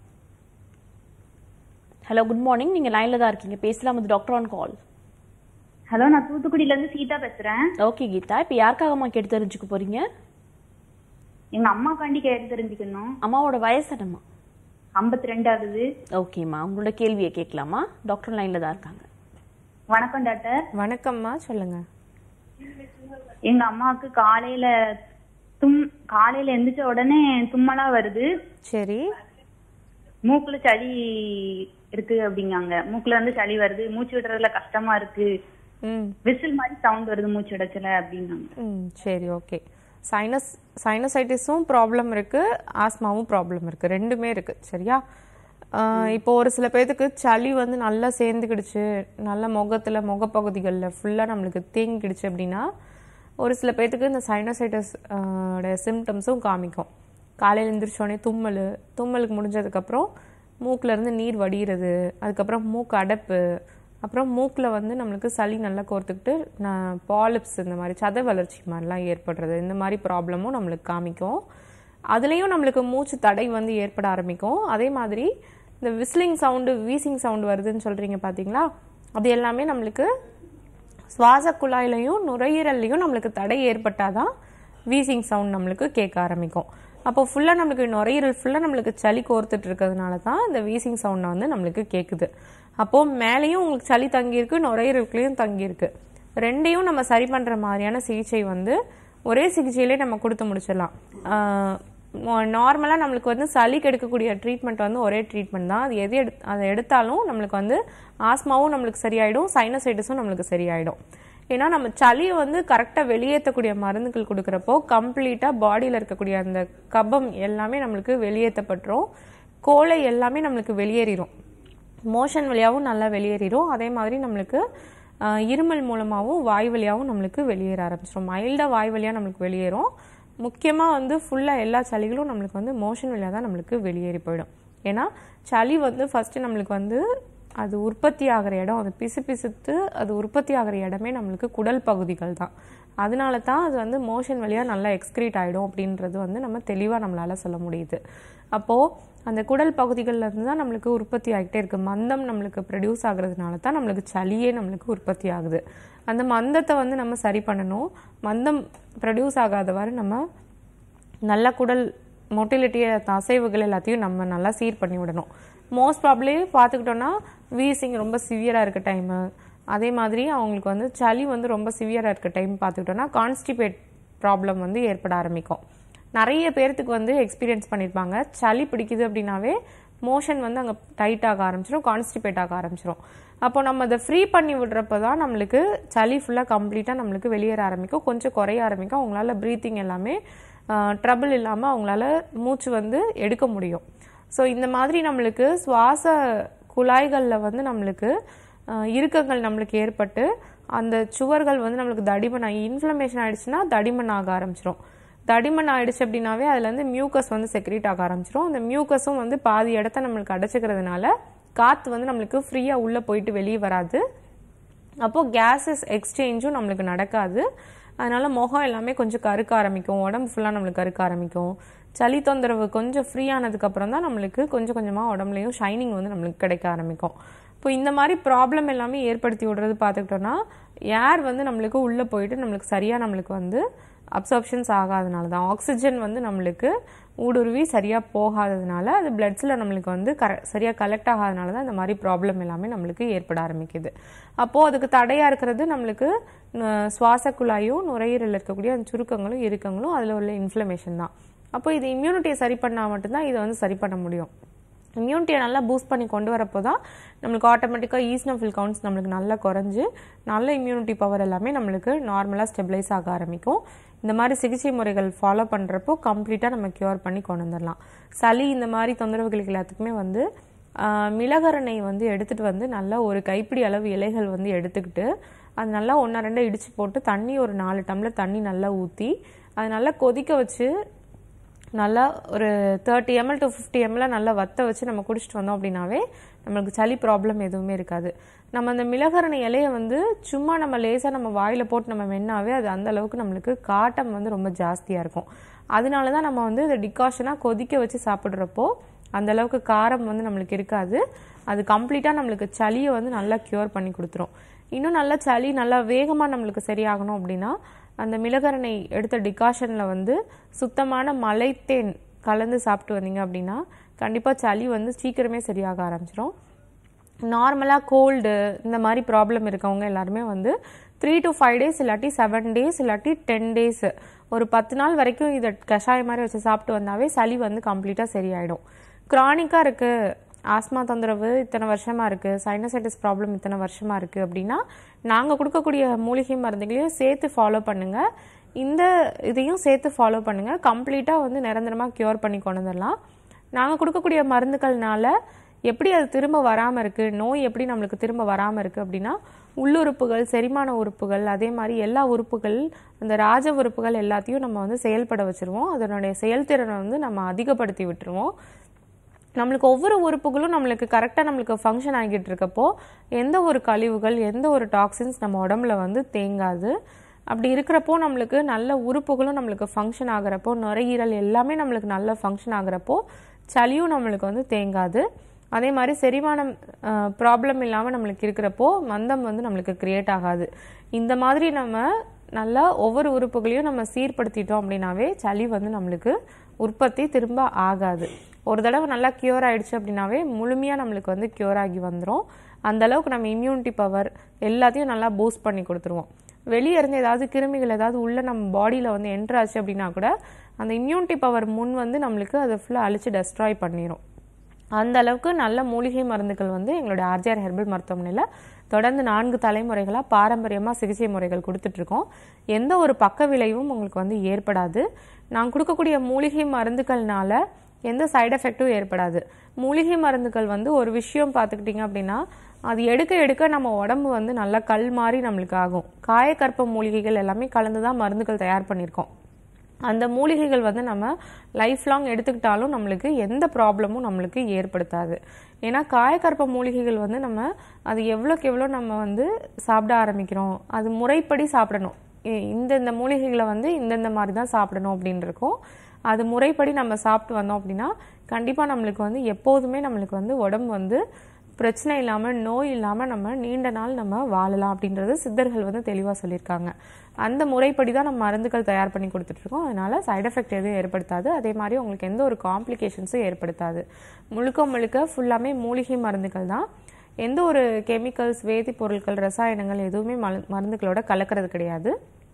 ஹலோ குட் மார்னிங் நீங்க லைன்ல தான் இருக்கீங்க பேசலாம் இது டாக்டர் ஆன் கால் ஹலோ நான் தூத்துக்குடியில இருந்து சீதா பேசுறேன் ஓகே கீதா இப்போ யாருக்காகம்மா கேட்டு தெரிஞ்சுக்க போறீங்க எங்க அம்மாக்காண்டி கேட்டு தெரிஞ்சுக்கணும் அம்மாவோட வயசு என்னம்மா ஐம்பத்தி ரெண்டாவது ஓகேம்மா உங்களோட கேள்வியை கேட்கலாமா டாக்டர் லைன்ல தான் இருக்காங்க வணக்கம் டாக்டர் வணக்கம்மா சொல்லுங்க எங்க அம்மாவுக்கு காலையில தும் காலையில எந்திரிச்ச உடனே தும்மலா வருது சரி மூக்குல சளி இருக்கு அப்படிங்காங்க மூக்குல இருந்து சளி வருது மூச்சு விடுறதுல கஷ்டமா இருக்கு ம் விசில் மாதிரி சவுண்ட் வருது மூச்சு விடச்சல அப்படிங்காங்க ம் சரி ஓகே சைனஸ் சைனசைட்டிஸும் ப்ராப்ளம் இருக்கு ஆஸ்மாவும் ப்ராப்ளம் இருக்கு ரெண்டுமே இருக்கு சரியா ஆஹ் இப்போ ஒரு சில பேர்த்துக்கு சளி வந்து நல்லா சேர்ந்துக்கிடுச்சு நல்ல முகத்துல முகப்பகுதிகளில் ஃபுல்லாக நம்மளுக்கு தேங்கிடுச்சு அப்படின்னா ஒரு சில பேர்த்துக்கு இந்த சைனசைட்டிஸ் சிம்டம்ஸும் காமிக்கும் காலையில் எழுந்திரிச்சோடனே தும்மல் தும்மலுக்கு முடிஞ்சதுக்கப்புறம் மூக்குல இருந்து நீர் வடிகிறது அதுக்கப்புறம் மூக்கு அடைப்பு அப்புறம் மூக்கில் வந்து நம்மளுக்கு சளி நல்லா கோர்த்துக்கிட்டு நான் பாலிப்ஸ் இந்த மாதிரி சத வளர்ச்சி மாதிரிலாம் ஏற்படுறது இந்த மாதிரி ப்ராப்ளமும் நம்மளுக்கு காமிக்கும் அதுலேயும் நம்மளுக்கு மூச்சு தடை வந்து ஏற்பட ஆரம்பிக்கும் அதே மாதிரி இந்த விஸ்லிங் சவுண்டு வீசிங் சவுண்டு வருதுன்னு சொல்கிறீங்க பார்த்தீங்களா அது எல்லாமே நம்மளுக்கு சுவாச குழாயிலையும் நுரையீரல்லையும் நம்மளுக்கு தடை ஏற்பட்டாதான் வீசிங் சவுண்ட் நம்மளுக்கு கேட்க ஆரம்பிக்கும் அப்போ ஃபுல்லாக நம்மளுக்கு நுரையீரல் ஃபுல்லாக நம்மளுக்கு சளி கோர்த்துட்டு இருக்கிறதுனால தான் இந்த வீசிங் சவுண்ட் வந்து நம்மளுக்கு கேட்குது அப்போ மேலேயும் உங்களுக்கு சளி தங்கியிருக்கு நுரையீரலுக்குள்ளேயும் தங்கியிருக்கு ரெண்டையும் நம்ம சரி பண்ணுற மாதிரியான சிகிச்சை வந்து ஒரே சிகிச்சையிலே நம்ம கொடுத்து முடிச்சிடலாம் நார்மலாக நம்மளுக்கு வந்து சளிக்கு எடுக்கக்கூடிய ட்ரீட்மெண்ட் வந்து ஒரே ட்ரீட்மெண்ட் தான் அது எது எடு அதை எடுத்தாலும் நம்மளுக்கு வந்து ஆஸ்மாவும் நம்மளுக்கு சரியாயிடும் சைனசைட்டிஸும் நம்மளுக்கு சரியாயிடும் ஏன்னா நம்ம சளியை வந்து கரெக்டாக வெளியேற்றக்கூடிய மருந்துகள் கொடுக்குறப்போ கம்ப்ளீட்டாக பாடியில் இருக்கக்கூடிய அந்த கபம் எல்லாமே நம்மளுக்கு வெளியேற்றப்பட்டுரும் கோலை எல்லாமே நம்மளுக்கு வெளியேறிடும் மோஷன் வழியாகவும் நல்லா வெளியேறிடும் அதே மாதிரி நம்மளுக்கு ஆஹ், இருமல் மூலமாகவும் வாய் வழியாகவும் நம்மளுக்கு வெளியேற ஆரம்பிச்சிடும் மைல்டாக வாய் வழியாக நம்மளுக்கு வெளியேறும் முக்கியமாக வந்து ஃபுல்லாக எல்லா சளிகளும் நம்மளுக்கு வந்து மோஷன் வழியாக தான் நம்மளுக்கு வெளியேறி போயிடும் ஏன்னா சளி வந்து ஃபஸ்ட்டு நம்மளுக்கு வந்து அது உற்பத்தி ஆகிற இடம் அது பிசு பிசுத்து அது உற்பத்தி ஆகிற இடமே நம்மளுக்கு குடல் பகுதிகள் தான் அதனால தான் அது வந்து மோஷன் வழியாக நல்லா எக்ஸ்க்ரீட் ஆகிடும் அப்படின்றது வந்து நம்ம தெளிவாக நம்மளால் சொல்ல முடியுது அப்போது அந்த குடல் பகுதிகளில் இருந்து தான் நம்மளுக்கு உற்பத்தி ஆகிட்டே இருக்கு மந்தம் நம்மளுக்கு ப்ரொடியூஸ் ஆகுறதுனால தான் நம்மளுக்கு சளியே நம்மளுக்கு உற்பத்தி ஆகுது அந்த மந்தத்தை வந்து நம்ம சரி பண்ணணும் மந்தம் ப்ரொடியூஸ் ஆகாதவாறு நம்ம நல்ல குடல் மொட்டிலிட்டி அசைவுகள் எல்லாத்தையும் நம்ம நல்லா சீர் பண்ணி விடணும் மோஸ்ட் ப்ராப்ளி பார்த்துக்கிட்டோன்னா வீசிங் ரொம்ப சிவியராக இருக்க டைமு அதே மாதிரி அவங்களுக்கு வந்து சளி வந்து ரொம்ப சிவியராக இருக்க டைம் பார்த்துக்கிட்டோன்னா கான்ஸ்டிபேட் ப்ராப்ளம் வந்து ஏற்பட ஆரம்பிக்கும் நிறைய பேர்த்துக்கு வந்து எக்ஸ்பீரியன்ஸ் பண்ணியிருப்பாங்க சளி பிடிக்குது அப்படின்னாவே மோஷன் வந்து அங்கே டைட் ஆக ஆரம்பிச்சிடும் கான்ஸ்டிபேட் ஆக ஆரம்பிச்சிடும் அப்போ நம்ம அதை ஃப்ரீ பண்ணி விடுறப்ப தான் நம்மளுக்கு சளி ஃபுல்லாக கம்ப்ளீட்டாக நம்மளுக்கு வெளியேற ஆரம்பிக்கும் கொஞ்சம் குறைய ஆரம்பிக்கும் அவங்களால ப்ரீத்திங் எல்லாமே ட்ரபிள் இல்லாமல் அவங்களால மூச்சு வந்து எடுக்க முடியும் ஸோ இந்த மாதிரி நம்மளுக்கு சுவாச குழாய்களில் வந்து நம்மளுக்கு அஹ், இறுக்கங்கள் நம்மளுக்கு ஏற்பட்டு அந்த சுவர்கள் வந்து நம்மளுக்கு தடிமன் ஆகி இன்ஃப்ளமேஷன் ஆயிடுச்சுன்னா தடிமன் ஆக ஆரம்பிச்சிரும் தடிமன் ஆயிடுச்சு அப்படின்னாவே அதுல இருந்து மியூக்கஸ் வந்து செக்ரேட் ஆக ஆரம்பிச்சிரும் அந்த மியூக்கஸும் வந்து பாதி இடத்த நம்மளுக்கு அடைச்சிக்கிறதுனால காத்து வந்து நம்மளுக்கு ஃப்ரீயா உள்ள போயிட்டு வெளியே வராது அப்போ கேஸஸ் எக்ஸ்சேஞ்சும் நம்மளுக்கு நடக்காது அதனால முகம் எல்லாமே கொஞ்சம் கருக்க ஆரம்பிக்கும் உடம்பு ஃபுல்லாக நம்மளுக்கு கருக்க ஆரம்பிக்கும் சளி தொந்தரவு கொஞ்சம் ஃப்ரீ ஆனதுக்கு அப்புறம் தான் நம்மளுக்கு கொஞ்சம் கொஞ்சமாக உடம்புலையும் ஷைனிங் வந்து நம்மளுக்கு கிடைக்க ஆரம்பிக்கும் இப்போ இந்த மாதிரி ப்ராப்ளம் எல்லாமே ஏற்படுத்தி விடுறது பார்த்துக்கிட்டோம்னா ஏர் வந்து நம்மளுக்கு உள்ளே போயிட்டு நம்மளுக்கு சரியாக நம்மளுக்கு வந்து அப்சர்ப்ஷன்ஸ் ஆகாதனால தான் ஆக்சிஜன் வந்து நம்மளுக்கு ஊடுருவி சரியாக போகாததுனால அது பிளட்ஸில் நம்மளுக்கு வந்து கர சரியாக கலெக்ட் ஆகாதனால தான் இந்த மாதிரி ப்ராப்ளம் எல்லாமே நம்மளுக்கு ஏற்பட ஆரம்பிக்குது அப்போது அதுக்கு தடையாக இருக்கிறது நம்மளுக்கு ந- சுவாச குழாயும் நுரையீரலில் இருக்கக்கூடிய அந்த சுருக்கங்களும் இறுக்கங்களும் அதில் உள்ள இன்ஃப்ளமேஷன் தான் அப்போ இது இம்யூனிட்டியை சரி பண்ணால் மட்டும்தான் இதை வந்து சரி பண்ண முடியும் இம்யூனிட்டியை நல்லா பூஸ்ட் பண்ணி கொண்டு வரப்போ தான் நம்மளுக்கு ஆட்டோமேட்டிக்காக ஈஸ்னோஃபில் கவுண்ட்ஸ் நம்மளுக்கு நல்லா குறைஞ்சு நல்ல இம்யூனிட்டி பவர் எல்லாமே நம்மளுக்கு நார்மலாக ஸ்டெபிளைஸ் ஆக ஆரம்பிக்கும் இந்த மாதிரி சிகிச்சை முறைகள் ஃபாலோ பண்ணுறப்போ கம்ப்ளீட்டாக நம்ம க்யூர் பண்ணி கொண்டு வந்துடலாம் சளி இந்த மாதிரி தொந்தரவுகளுக்கு எல்லாத்துக்குமே வந்து ஆஹ், மிளகரணை வந்து எடுத்துட்டு வந்து நல்லா ஒரு கைப்பிடி அளவு இலைகள் வந்து எடுத்துக்கிட்டு அது நல்லா ஒன்றா ரெண்டா இடிச்சு போட்டு தண்ணி ஒரு நாலு டம்ளர் தண்ணி நல்லா ஊற்றி அது நல்லா கொதிக்க வச்சு நல்லா ஒரு thirty ML to fifty ML நல்லா வத்த வச்சு நம்ம குடிச்சிட்டு வந்தோம் அப்படின்னாவே நம்மளுக்கு சளி ப்ராப்ளம் எதுவுமே இருக்காது நம்ம அந்த மிளகரணை இலையை வந்து சும்மா நம்ம லேசாக நம்ம வாயில் போட்டு நம்ம மென்னாவே அது அந்த அளவுக்கு நம்மளுக்கு காட்டம் வந்து ரொம்ப ஜாஸ்தியாக இருக்கும் அதனால தான் நம்ம வந்து இதை டிகாஷனாக கொதிக்க வச்சு சாப்பிட்றப்போ அந்த அளவுக்கு காரம் வந்து நம்மளுக்கு இருக்காது அது கம்ப்ளீட்டாக நம்மளுக்கு சளியை வந்து நல்லா க்யூர் பண்ணி கொடுத்துரும் இன்னும் நல்லா சளி நல்லா வேகமாக நம்மளுக்கு சரியாகணும் அப்படின்னா அந்த மிளகரணை எடுத்த டிகாஷனில் வந்து சுத்தமான மலைத்தேன் கலந்து சாப்பிட்டு வந்தீங்க அப்படின்னா கண்டிப்பாக சளி வந்து சீக்கிரமே சரியாக ஆரம்பிச்சிடும் நார்மலாக கோல்டு இந்த மாதிரி ப்ராப்ளம் இருக்கவங்க எல்லாருமே வந்து த்ரீ டு ஃபைவ் டேஸ் இல்லாட்டி செவன் டேஸ் இல்லாட்டி டென் டேஸ் ஒரு பத்து நாள் வரைக்கும் இதை கஷாயம் மாதிரி வச்சு சாப்பிட்டு வந்தாவே சளி வந்து கம்ப்ளீட்டாக சரியாயிடும் க்ரானிக்காக இருக்குது ஆஸ்மா தொந்தரவு இத்தனை வருஷமா இருக்கு சைனசைட்டிஸ் ப்ராப்ளம் இத்தனை வருஷமா இருக்கு அப்படின்னா நாங்கள் கொடுக்கக்கூடிய மூலிகை மருந்துகளையும் சேர்த்து ஃபாலோ பண்ணுங்க இந்த இதையும் சேர்த்து ஃபாலோ பண்ணுங்க கம்ப்ளீட்டாக வந்து நிரந்தரமாக க்யூர் பண்ணி கொண்டு வந்துடலாம் நாங்கள் கொடுக்கக்கூடிய மருந்துகள்னால எப்படி அது திரும்ப வராமல் இருக்கு நோய் எப்படி நம்மளுக்கு திரும்ப வராமல் இருக்கு அப்படின்னா உள்ளுறுப்புகள் செரிமான உறுப்புகள் அதே மாதிரி எல்லா உறுப்புகள் அந்த ராஜ உறுப்புகள் எல்லாத்தையும் நம்ம வந்து செயல்பட வச்சிருவோம் அதனுடைய செயல்திறனை வந்து நம்ம அதிகப்படுத்தி விட்டுருவோம் நம்மளுக்கு ஒவ்வொரு உறுப்புகளும் நம்மளுக்கு கரெக்டாக நம்மளுக்கு ஃபங்க்ஷன் ஆகிட்டு இருக்கப்போ எந்த ஒரு கழிவுகள் எந்த ஒரு டாக்ஸின்ஸ் நம்ம உடம்புல வந்து தேங்காது அப்படி இருக்கிறப்போ நம்மளுக்கு நல்ல உறுப்புகளும் நம்மளுக்கு ஃபங்க்ஷன் ஆகுறப்போ நுரையீரல் எல்லாமே நம்மளுக்கு நல்ல ஃபங்க்ஷன் ஆகுறப்போ சளியும் நம்மளுக்கு வந்து தேங்காது அதே மாதிரி செரிமானம் ப்ராப்ளம் இல்லாமல் நம்மளுக்கு இருக்கிறப்போ மந்தம் வந்து நம்மளுக்கு கிரியேட் ஆகாது இந்த மாதிரி நம்ம நல்லா ஒவ்வொரு உறுப்புகளையும் நம்ம சீர்படுத்திட்டோம் அப்படின்னாவே சளி வந்து நம்மளுக்கு உற்பத்தி திரும்ப ஆகாது ஒரு தடவை நல்லா க்யூர் ஆயிடுச்சு அப்படின்னாவே முழுமையாக நம்மளுக்கு வந்து க்யூர் ஆகி வந்துடும் அந்த அளவுக்கு நம்ம இம்யூனிட்டி பவர் எல்லாத்தையும் நல்லா பூஸ்ட் பண்ணி கொடுத்துருவோம் வெளியே இருந்து ஏதாவது கிருமிகள் ஏதாவது உள்ள நம்ம பாடியில் வந்து என்ட்ரு ஆச்சு அப்படின்னா கூட அந்த இம்யூனிட்டி பவர் முன் வந்து நம்மளுக்கு அதை ஃபுல்லாக அழிச்சு டெஸ்ட்ராய் பண்ணிடும் அந்த அளவுக்கு நல்ல மூலிகை மருந்துகள் வந்து எங்களுடைய ஆர்ஜிஆர் ஹெர்பல் மருத்துவமனையில் தொடர்ந்து நான்கு தலைமுறைகளாக பாரம்பரியமாக சிகிச்சை முறைகள் கொடுத்துட்ருக்கோம் எந்த ஒரு பக்க விளைவும் உங்களுக்கு வந்து ஏற்படாது நான் கொடுக்கக்கூடிய மூலிகை மருந்துகள்னால எந்த சைடு எஃபெக்ட்டும் ஏற்படாது மூலிகை மருந்துகள் வந்து ஒரு விஷயம் பார்த்துக்கிட்டிங்க அப்படின்னா அது எடுக்க எடுக்க நம்ம உடம்பு வந்து நல்லா கல் மாதிரி நம்மளுக்கு ஆகும் காயக்கற்ப மூலிகைகள் எல்லாமே கலந்து தான் மருந்துகள் தயார் பண்ணியிருக்கோம் அந்த மூலிகைகள் வந்து நம்ம லைஃப் லாங் எடுத்துக்கிட்டாலும் நம்மளுக்கு எந்த ப்ராப்ளமும் நம்மளுக்கு ஏற்படுத்தாது ஏன்னா காயக்கற்ப மூலிகைகள் வந்து நம்ம அது எவ்வளோக்கு எவ்வளோ நம்ம வந்து சாப்பிட ஆரம்பிக்கிறோம் அது முறைப்படி சாப்பிடணும் இ- இந்தந்த மூலிகைகளை வந்து இந்தந்த மாதிரி தான் சாப்பிடணும் அப்படின்னு இருக்கும் அது முறைப்படி நம்ம சாப்பிட்டு வந்தோம் அப்படின்னா கண்டிப்பாக நம்மளுக்கு வந்து எப்போதுமே நம்மளுக்கு வந்து உடம்பு வந்து பிரச்சனை இல்லாமல் நோய் இல்லாமல் நம்ம நீண்ட நாள் நம்ம வாழலாம் அப்படின்றது சித்தர்கள் வந்து தெளிவாக சொல்லியிருக்காங்க அந்த முறைப்படி தான் நம்ம மருந்துகள் தயார் பண்ணி கொடுத்துட்ருக்கோம் அதனால சைடு எஃபெக்ட் எதுவும் ஏற்படுத்தாது அதே மாதிரி உங்களுக்கு எந்த ஒரு காம்ப்ளிகேஷன்ஸும் ஏற்படுத்தாது முழுக்க முழுக்க ஃபுல்லாமே மூலிகை மருந்துகள் தான் எந்த ஒரு கெமிக்கல்ஸ் வேதிப்பொருட்கள் ரசாயனங்கள் எதுவுமே மல- மருந்துகளோட கலக்கிறது கிடையாது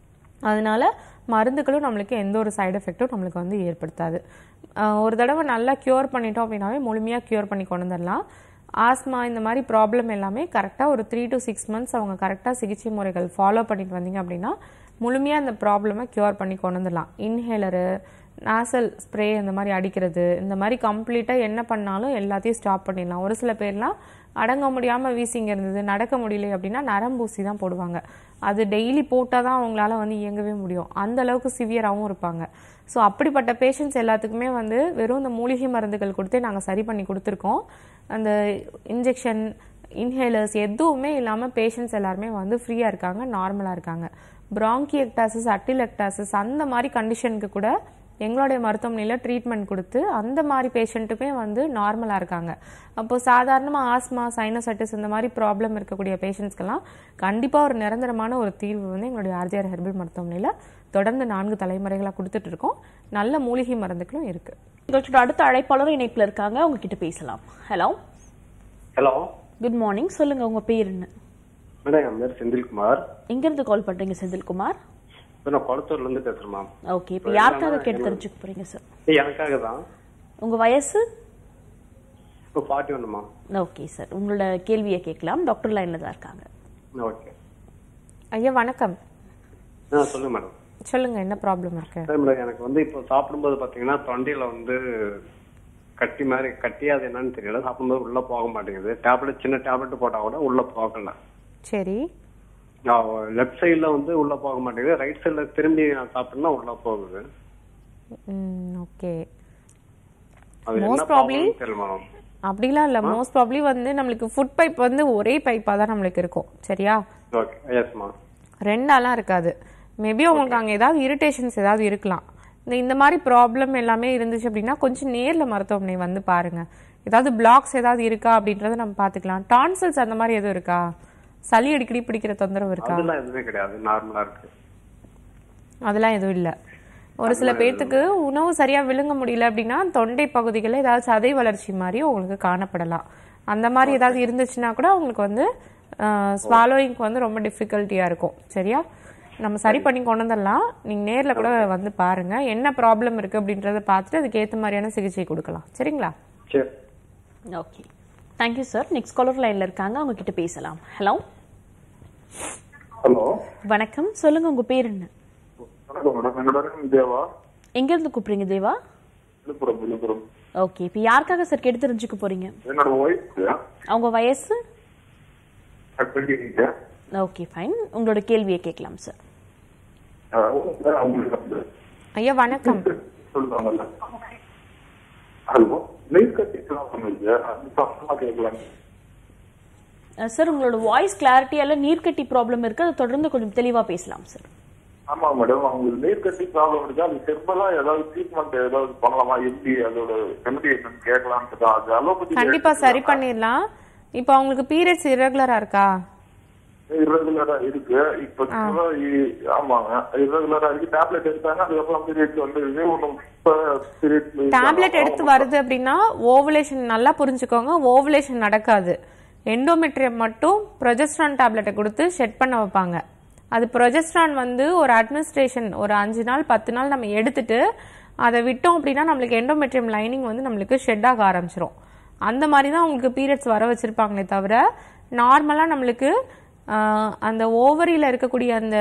அதனால மருந்துகளும் நம்மளுக்கு எந்த ஒரு சைடு எஃபெக்ட்டும் நம்மளுக்கு வந்து ஏற்படுத்தாது ஆஹ் ஒரு தடவை நல்லா க்யூர் பண்ணிட்டோம் அப்படின்னாவே முழுமையாக க்யூர் பண்ணி கொண்டு வந்துடலாம் ஆஸ்மா இந்த மாதிரி ப்ராப்ளம் எல்லாமே கரெக்டாக ஒரு த்ரீ டு சிக்ஸ் மந்த்ஸ் அவங்க கரெக்டாக சிகிச்சை முறைகள் ஃபாலோ பண்ணிட்டு வந்தீங்க அப்படின்னா முழுமையாக அந்த ப்ராப்ளமை க்யூர் பண்ணி கொண்டு வந்துடலாம் இன்ஹேலரு நாசல் ஸ்ப்ரே இந்த மாதிரி அடிக்கிறது இந்த மாதிரி கம்ப்ளீட்டாக என்ன பண்ணாலும் எல்லாத்தையும் ஸ்டாப் பண்ணிடலாம் ஒரு சில பேர்லாம் அடங்க முடியாமல் வீசிங்க இருந்தது நடக்க முடியல அப்படின்னா நரம்பூசி தான் போடுவாங்க அது டெய்லி போட்டால் தான் அவங்களால வந்து இயங்கவே முடியும் அந்த அளவுக்கு சிவியராகவும் இருப்பாங்க ஸோ அப்படிப்பட்ட பேஷண்ட்ஸ் எல்லாத்துக்குமே வந்து வெறும் இந்த மூலிகை மருந்துகள் கொடுத்தே நாங்கள் சரி பண்ணி கொடுத்துருக்கோம் அந்த இன்ஜெக்ஷன் இன்ஹேலர்ஸ் எதுவுமே இல்லாமல் பேஷண்ட்ஸ் எல்லாருமே வந்து ஃப்ரீயாக இருக்காங்க நார்மலாக இருக்காங்க பிராங்கியக்டாசிஸ் அட்டிலெக்டாசிஸ் அந்த மாதிரி கண்டிஷனுக்கு கூட எங்களுடைய மருத்துவமனையில் ட்ரீட்மெண்ட் கொடுத்து அந்த மாதிரி பேஷண்ட்டுமே வந்து நார்மலாக இருக்காங்க அப்போ சாதாரணமாக ஆஸ்மா சைனசைட்டிஸ் இந்த மாதிரி ப்ராப்ளம் இருக்கக்கூடிய பேஷண்ட்ஸ்க்கெல்லாம் கண்டிப்பாக ஒரு நிரந்தரமான ஒரு தீர்வு வந்து எங்களுடைய ஆர்ஜிஆர் ஹெர்பல் மருத்துவமனையில் தொடர்ந்து நான்கு தலைமுறைகளாக கொடுத்துட்டு இருக்கோம் நல்ல மூலிகை மருந்துகளும் இருக்குது நிகழ்ச்சியோட அடுத்த அழைப்பாளரும் இணைப்புல இருக்காங்க உங்ககிட்ட பேசலாம் ஹலோ ஹலோ குட் மார்னிங் சொல்லுங்க உங்க பேர் என்ன மேடம் என் பேர் செந்தில்குமார் எங்க இருந்து கால் பண்றீங்க செந்தில்குமார் இப்போ நான் குளத்தூர்ல இருந்து பேசுறேன் மேம் ஓகே இப்போ யாருக்காக கேட்டு தெரிஞ்சுக்க போறீங்க சார் இது எனக்காக தான் உங்க வயசு இப்போ ஃபார்ட்டி ஒன்று மேம் ஓகே சார் உங்களோட கேள்வியை கேட்கலாம் டாக்டர் லைன்ல தான் இருக்காங்க ஓகே ஐயா வணக்கம் ஆ சொல்லுங்க மேடம் சொல்லுங்க என்ன ப்ராப்ளம் இருக்கு சரி மேடம் எனக்கு வந்து இப்போ சாப்பிடும்போது பார்த்தீங்கன்னா தொண்டையில வந்து கட்டி மாதிரி கட்டி அது என்னன்னு தெரியல சாப்பிடும்போது உள்ள போக மாட்டேங்குது டேப்லெட் சின்ன டேப்லெட் போட்டா கூட உள்ள போகல சரி லெஃப்ட் சைடுல வந்து உள்ள போக மாட்டேங்குது ரைட் சைடுல திரும்பி நான் சாப்பிட்டேன்னா உள்ள போகுது ஓகே அது Most என்ன probably- ப்ராப்ளம் தெரியல மேடம் அப்படிலாம் இல்லை மோஸ்ட் ப்ராப்ளி வந்து நம்மளுக்கு ஃபுட் பைப் வந்து ஒரே பைப்பாக தான் நம்மளுக்கு இருக்கும் சரியா ஓகே எஸ் மேம் ரெண்டாலாம் இருக்காது மேபி உங்களுக்கு அங்கே ஏதாவது இரிட்டேஷன்ஸ் ஏதாவது இருக்கலாம் இந்த இந்த மாதிரி ப்ராப்ளம் எல்லாமே இருந்துச்சு அப்படின்னா கொஞ்சம் நேரில் மருத்துவமனை வந்து பாருங்க ஏதாவது பிளாக்ஸ் ஏதாவது இருக்கா அப்படின்றத நம்ம பார்த்துக்கலாம் டான்சல்ஸ் அந்த மாதிரி எதுவும் இருக்கா சளி அடிக்கடி பிடிக்கிற தொந்தரவு இருக்கா அதெல்லாம் எதுவுமே கிடையாது நார்மலா இருக்கு அதெல்லாம் எதுவும் இல்லை ஒரு சில பேர்த்துக்கு உணவு சரியா விழுங்க முடியல அப்படின்னா தொண்டை பகுதிகளில் ஏதாவது சதை வளர்ச்சி மாதிரி உங்களுக்கு காணப்படலாம் அந்த மாதிரி ஏதாவது இருந்துச்சுன்னா கூட உங்களுக்கு வந்து ஸ்வாலோயிங்க்கு வந்து ரொம்ப டிஃபிகல்ட்டியா இருக்கும் சரியா நம்ம சரி பண்ணி கொண்டு வந்துடலாம் நீங்க நேர்ல கூட வந்து பாருங்க என்ன ப்ராப்ளம் இருக்கு அப்படின்றத பார்த்துட்டு அதுக்கு ஏத்த மாதிரியான சிகிச்சை கொடுக்கலாம் சரிங்களா சரி okay thank you sir next caller லைன்ல இருக்காங்க அவங்க கிட்ட பேசலாம் ஹலோ ஹலோ வணக்கம் சொல்லுங்க உங்க பேர் என்ன வணக்கம் மேடம் என்னோட பேர் தேவா எங்க இருந்து கூப்பிடுறீங்க தேவா விழுப்புரம் விழுப்புரம் ஓகே இப்போ யாருக்காக சார் கேட்டு தெரிஞ்சுக்க போறீங்க என்னோட ஒய்ஃப் அவங்க வயசு டுவெண்ட்டி ஓகே ஃபைன் உங்களோட கேள்வியை கேட்கலாம் சார் அவங்களுக்கு ஐயா வணக்கம் சொல்லுவாங்கல்ல ஹலோ நீர் கட்டிக்கலாம் பண்ணுது அது பக்கமா கேட்கலாம் சார் உங்களோட வாய்ஸ் கிளாரிட்டியால நீர்க்கட்டி ப்ராப்ளம் இருக்கு அதை தொடர்ந்து கொஞ்சம் தெளிவா பேசலாம் சார் ஆமா மேடம் அவங்களுக்கு நீர் கட்டி ப்ராப்ளம் இருக்கு அது செப்பலா ஏதாவது ட்ரீட்மெண்ட் ஏதாவது பண்ணலாமா எப்படி அதோட ரெமெடி என்னன்னு கேட்கலான்ட்டு தான் அது அலோபதி கண்டிப்பா சரி பண்ணிடலாம் இப்போ அவங்களுக்கு பீரியட்ஸ் இரகுலரா இருக்கா irregular-ஆ இருக்கு இப்ப சும்மா இ- ஆமாங்க irregular-ஆ இருக்கு டேப்லெட் எடுத்தாங்க அதுக்கப்புறம் பீரியட்ஸ் வந்து ஒன்னும் பீரியட்ஸ் டேப்லெட் எடுத்து வருது அப்படின்னா ஓவலேஷன் நல்லா புரிஞ்சுக்கோங்க ஓவலேஷன் நடக்காது எண்டோமெட்ரியம் மட்டும் ப்ரொஜெஸ்ட்ரான் டேப்லெட்டை கொடுத்து செட் பண்ண வைப்பாங்க அது ப்ரொஜெஸ்ட்ரான் வந்து ஒரு அட்மினிஸ்ட்ரேஷன் ஒரு அஞ்சு நாள் பத்து நாள் நம்ம எடுத்துட்டு அதை விட்டோம் அப்படின்னா நம்மளுக்கு எண்டோமெட்ரியம் லைனிங் வந்து நம்மளுக்கு ஷெட் ஆக ஆரம்பிச்சிரும் அந்த மாதிரி தான் உங்களுக்கு பீரியட்ஸ் வர வச்சிருப்பாங்களே தவிர நார்மலாக நம்மளுக்கு ஆஹ், அந்த ஓவரியில் இருக்கக்கூடிய அந்த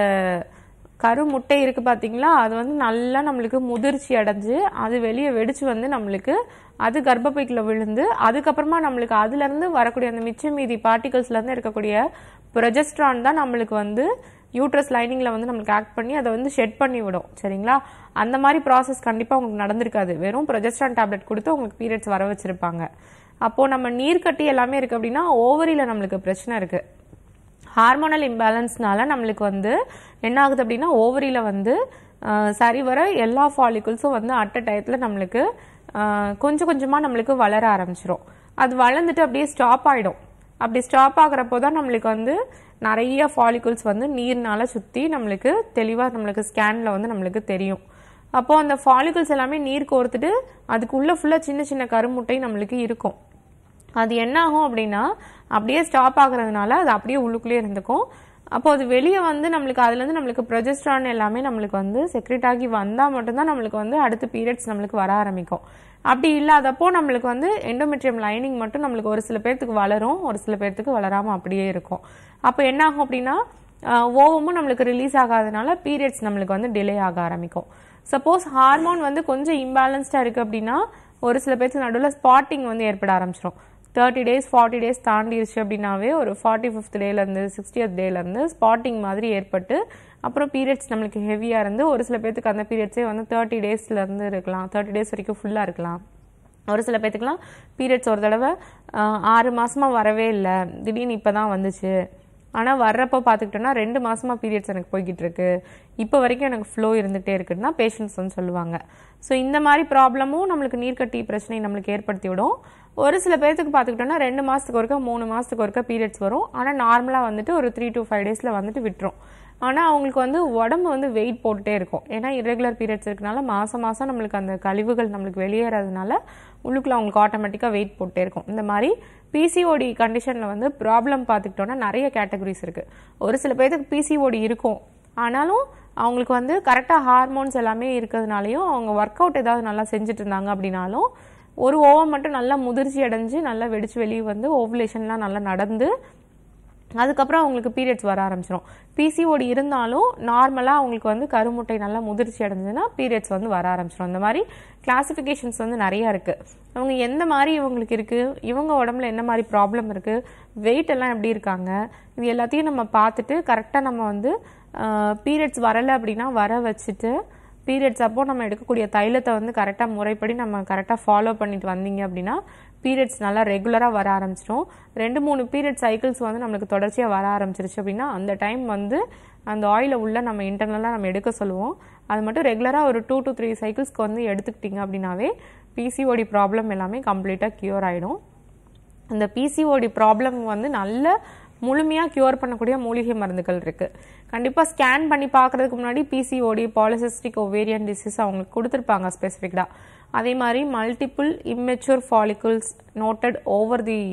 கரு முட்டை இருக்கு பாத்தீங்களா அது வந்து நல்லா நம்மளுக்கு முதிர்ச்சி அடைஞ்சு அது வெளியே வெடிச்சு வந்து நம்மளுக்கு அது கர்ப்பப்பைக்குள்ள விழுந்து அதுக்கப்புறமா நம்மளுக்கு அதுல இருந்து வரக்கூடிய அந்த மிச்ச மீதி பார்ட்டிகல்ஸ்ல இருந்து இருக்கக்கூடிய ப்ரொஜெஸ்ட்ரான் தான் நம்மளுக்கு வந்து யூட்ரஸ் லைனிங்ல வந்து நம்மளுக்கு ஆக்ட் பண்ணி அதை வந்து ஷெட் பண்ணி விடும் சரிங்களா அந்த மாதிரி ப்ராசஸ் கண்டிப்பா உங்களுக்கு நடந்திருக்காது வெறும் ப்ரொஜெஸ்ட்ரான் டேப்லெட் கொடுத்து உங்களுக்கு பீரியட்ஸ் வர வச்சிருப்பாங்க அப்போ நம்ம நீர் கட்டி எல்லாமே இருக்கு அப்படின்னா ஓவரியில நம்மளுக்கு பிரச்சனை இருக்கு ஹார்மோனல் இம்பேலன்ஸ்னால நம்மளுக்கு வந்து என்ன ஆகுது அப்படின்னா ஓவரியில் வந்து ஆஹ், சரிவர எல்லா ஃபாலிகுல்ஸும் வந்து அட் அ டயத்தில் நம்மளுக்கு ஆஹ், கொஞ்சம் கொஞ்சமாக நம்மளுக்கு வளர ஆரம்பிச்சிரும் அது வளர்ந்துட்டு அப்படியே ஸ்டாப் ஆகிடும் அப்படி ஸ்டாப் ஆகுறப்போ தான் நம்மளுக்கு வந்து நிறைய ஃபாலிகுல்ஸ் வந்து நீர்னால சுற்றி நம்மளுக்கு தெளிவாக நம்மளுக்கு ஸ்கேனில் வந்து நம்மளுக்கு தெரியும் அப்போ அந்த ஃபாலிகுல்ஸ் எல்லாமே நீர் கோர்த்துட்டு அதுக்குள்ள ஃபுல்லாக சின்ன சின்ன கருமுட்டை நம்மளுக்கு இருக்கும் அது என்ன ஆகும் அப்படின்னா அப்படியே ஸ்டாப் ஆகுறதுனால அது அப்படியே உள்ளுக்குள்ளேயே இருந்துக்கும் அப்போ அது வெளியே வந்து நம்மளுக்கு அதுலேருந்து நம்மளுக்கு ப்ரொஜெஸ்ட்ரான் எல்லாமே நம்மளுக்கு வந்து செக்ரெட் ஆகி வந்தால் மட்டும்தான் நம்மளுக்கு வந்து அடுத்த பீரியட்ஸ் நம்மளுக்கு வர ஆரம்பிக்கும் அப்படி இல்லாதப்போ நம்மளுக்கு வந்து எண்டோமெட்ரியம் லைனிங் மட்டும் நம்மளுக்கு ஒரு சில பேர்த்துக்கு வளரும் ஒரு சில பேர்த்துக்கு வளராமல் அப்படியே இருக்கும் அப்போ என்ன ஆகும் அப்படின்னா ஆஹ், ஓவமும் நம்மளுக்கு ரிலீஸ் ஆகாதனால பீரியட்ஸ் நம்மளுக்கு வந்து டிலே ஆக ஆரம்பிக்கும் சப்போஸ் ஹார்மோன் வந்து கொஞ்சம் இம்பேலன்ஸ்டாக இருக்குது அப்படின்னா ஒரு சில பேருக்கு நடுவில் ஸ்பாட்டிங் வந்து ஏற்பட ஆரம்பிச்சிடும் தேர்ட்டி டேஸ் ஃபார்ட்டி டேஸ் தாண்டிடுச்சு அப்படின்னாவே ஒரு ஃபார்ட்டி ஃபிஃப்த் டேலேருந்து சிக்ஸ்டியத் டேலேருந்து ஸ்பாட்டிங் மாதிரி ஏற்பட்டு அப்புறம் பீரியட்ஸ் நம்மளுக்கு ஹெவியாக இருந்து ஒரு சில பேர்த்துக்கு அந்த பீரியட்ஸே வந்து தேர்ட்டி டேஸ்லேருந்து இருக்கலாம் தேர்ட்டி டேஸ் வரைக்கும் ஃபுல்லாக இருக்கலாம் ஒரு சில பேர்த்துக்குலாம் பீரியட்ஸ் ஒரு தடவை ஆஹ், ஆறு மாசமா வரவே இல்லை திடீர்னு இப்போ தான் வந்துச்சு ஆனால் வர்றப்போ பார்த்துக்கிட்டோன்னா ரெண்டு மாசமா பீரியட்ஸ் எனக்கு போய்கிட்டு இருக்கு இப்போ வரைக்கும் எனக்கு ஃப்ளோ இருந்துகிட்டே இருக்குன்னு தான் பேஷண்ட்ஸ் வந்து சொல்லுவாங்க ஸோ இந்த மாதிரி ப்ராப்ளமும் நம்மளுக்கு நீர்க்கட்டி பிரச்சனை நம்மளுக்கு ஏற்படுத்தி விடும் ஒரு சில பேர்த்துக்கு பார்த்துக்கிட்டோன்னா ரெண்டு மாதத்துக்கு ஒருக்கா மூணு மாதத்துக்கு ஒருக்கா பீரியட்ஸ் வரும் ஆனால் நார்மலாக வந்துட்டு ஒரு த்ரீ to ஃபைவ் டேஸில் வந்துட்டு விட்டுரும் ஆனால் அவங்களுக்கு வந்து உடம்பு வந்து வெயிட் போட்டுட்டே இருக்கும் ஏன்னா irregular பீரியட்ஸ் இருக்கனால மாதம் மாதம் நம்மளுக்கு அந்த கழிவுகள் நம்மளுக்கு வெளியேறதுனால உள்ளுக்குள்ள அவங்களுக்கு ஆட்டோமேட்டிக்காக வெயிட் போட்டே இருக்கும் இந்த மாதிரி பிசிஓடி கண்டிஷனில் வந்து ப்ராப்ளம் பார்த்துக்கிட்டோன்னா நிறைய கேட்டகரிஸ் இருக்குது ஒரு சில பேர்த்துக்கு பிசிஓடி இருக்கும் ஆனாலும் அவங்களுக்கு வந்து கரெக்டாக ஹார்மோன்ஸ் எல்லாமே இருக்கிறதுனாலையும் அவங்க ஒர்க் அவுட் ஏதாவது நல்லா செஞ்சுட்டு இருந்தாங்க அப்படின்னாலும் ஒரு ஓவம் மட்டும் நல்லா முதிர்ச்சி அடைஞ்சு நல்லா வெடிச்சு வெளியே வந்து ஓவுலேஷன்லாம் நல்லா நடந்து அதுக்கப்புறம் அவங்களுக்கு பீரியட்ஸ் வர ஆரம்பிச்சிடும் பிசிஓடி இருந்தாலும் நார்மலாக அவங்களுக்கு வந்து கருமுட்டை நல்லா முதிர்ச்சி அடைஞ்சதுன்னா பீரியட்ஸ் வந்து வர ஆரம்பிச்சிடும் இந்த மாதிரி கிளாசிஃபிகேஷன்ஸ் வந்து நிறையா இருக்குது அவங்க எந்த மாதிரி இவங்களுக்கு இருக்குது இவங்க உடம்புல என்ன மாதிரி ப்ராப்ளம் இருக்குது வெயிட் எல்லாம் எப்படி இருக்காங்க இது எல்லாத்தையும் நம்ம பார்த்துட்டு கரெக்டாக நம்ம வந்து பீரியட்ஸ் வரலை அப்படின்னா வர வச்சுட்டு பீரியட்ஸ் அப்போ நம்ம எடுக்கக்கூடிய தைலத்தை வந்து கரெக்டாக முறைப்படி நம்ம கரெக்டாக ஃபாலோ பண்ணிட்டு வந்தீங்க அப்படின்னா பீரியட்ஸ் நல்லா ரெகுலராக வர ஆரம்பிச்சிடும் ரெண்டு மூணு பீரியட் சைக்கிள்ஸ் வந்து நம்மளுக்கு தொடர்ச்சியாக வர ஆரம்பிச்சிருச்சு அப்படின்னா அந்த டைம் வந்து அந்த ஆயிலை உள்ள நம்ம இன்டர்னலாக நம்ம எடுக்க சொல்லுவோம் அது மட்டும் ரெகுலராக ஒரு டூ to த்ரீ சைக்கிள்ஸ்க்கு வந்து எடுத்துக்கிட்டீங்க அப்படின்னாவே பிசிஓடி ப்ராப்ளம் எல்லாமே கம்ப்ளீட்டாக க்யூர் ஆகிடும் இந்த பிசிஓடி ப்ராப்ளம் வந்து நல்ல முழுமையாக க்யூர் பண்ணக்கூடிய மூலிகை மருந்துகள் இருக்குது கண்டிப்பாக ஸ்கேன் பண்ணி பார்க்கறதுக்கு முன்னாடி பிசிஓடி பாலிசிஸ்டிக் ஒவேரியன் டிசீஸ் அவங்களுக்கு கொடுத்துருப்பாங்க ஸ்பெசிஃபிக்டாக அதே மாதிரி multiple immature follicles noted over the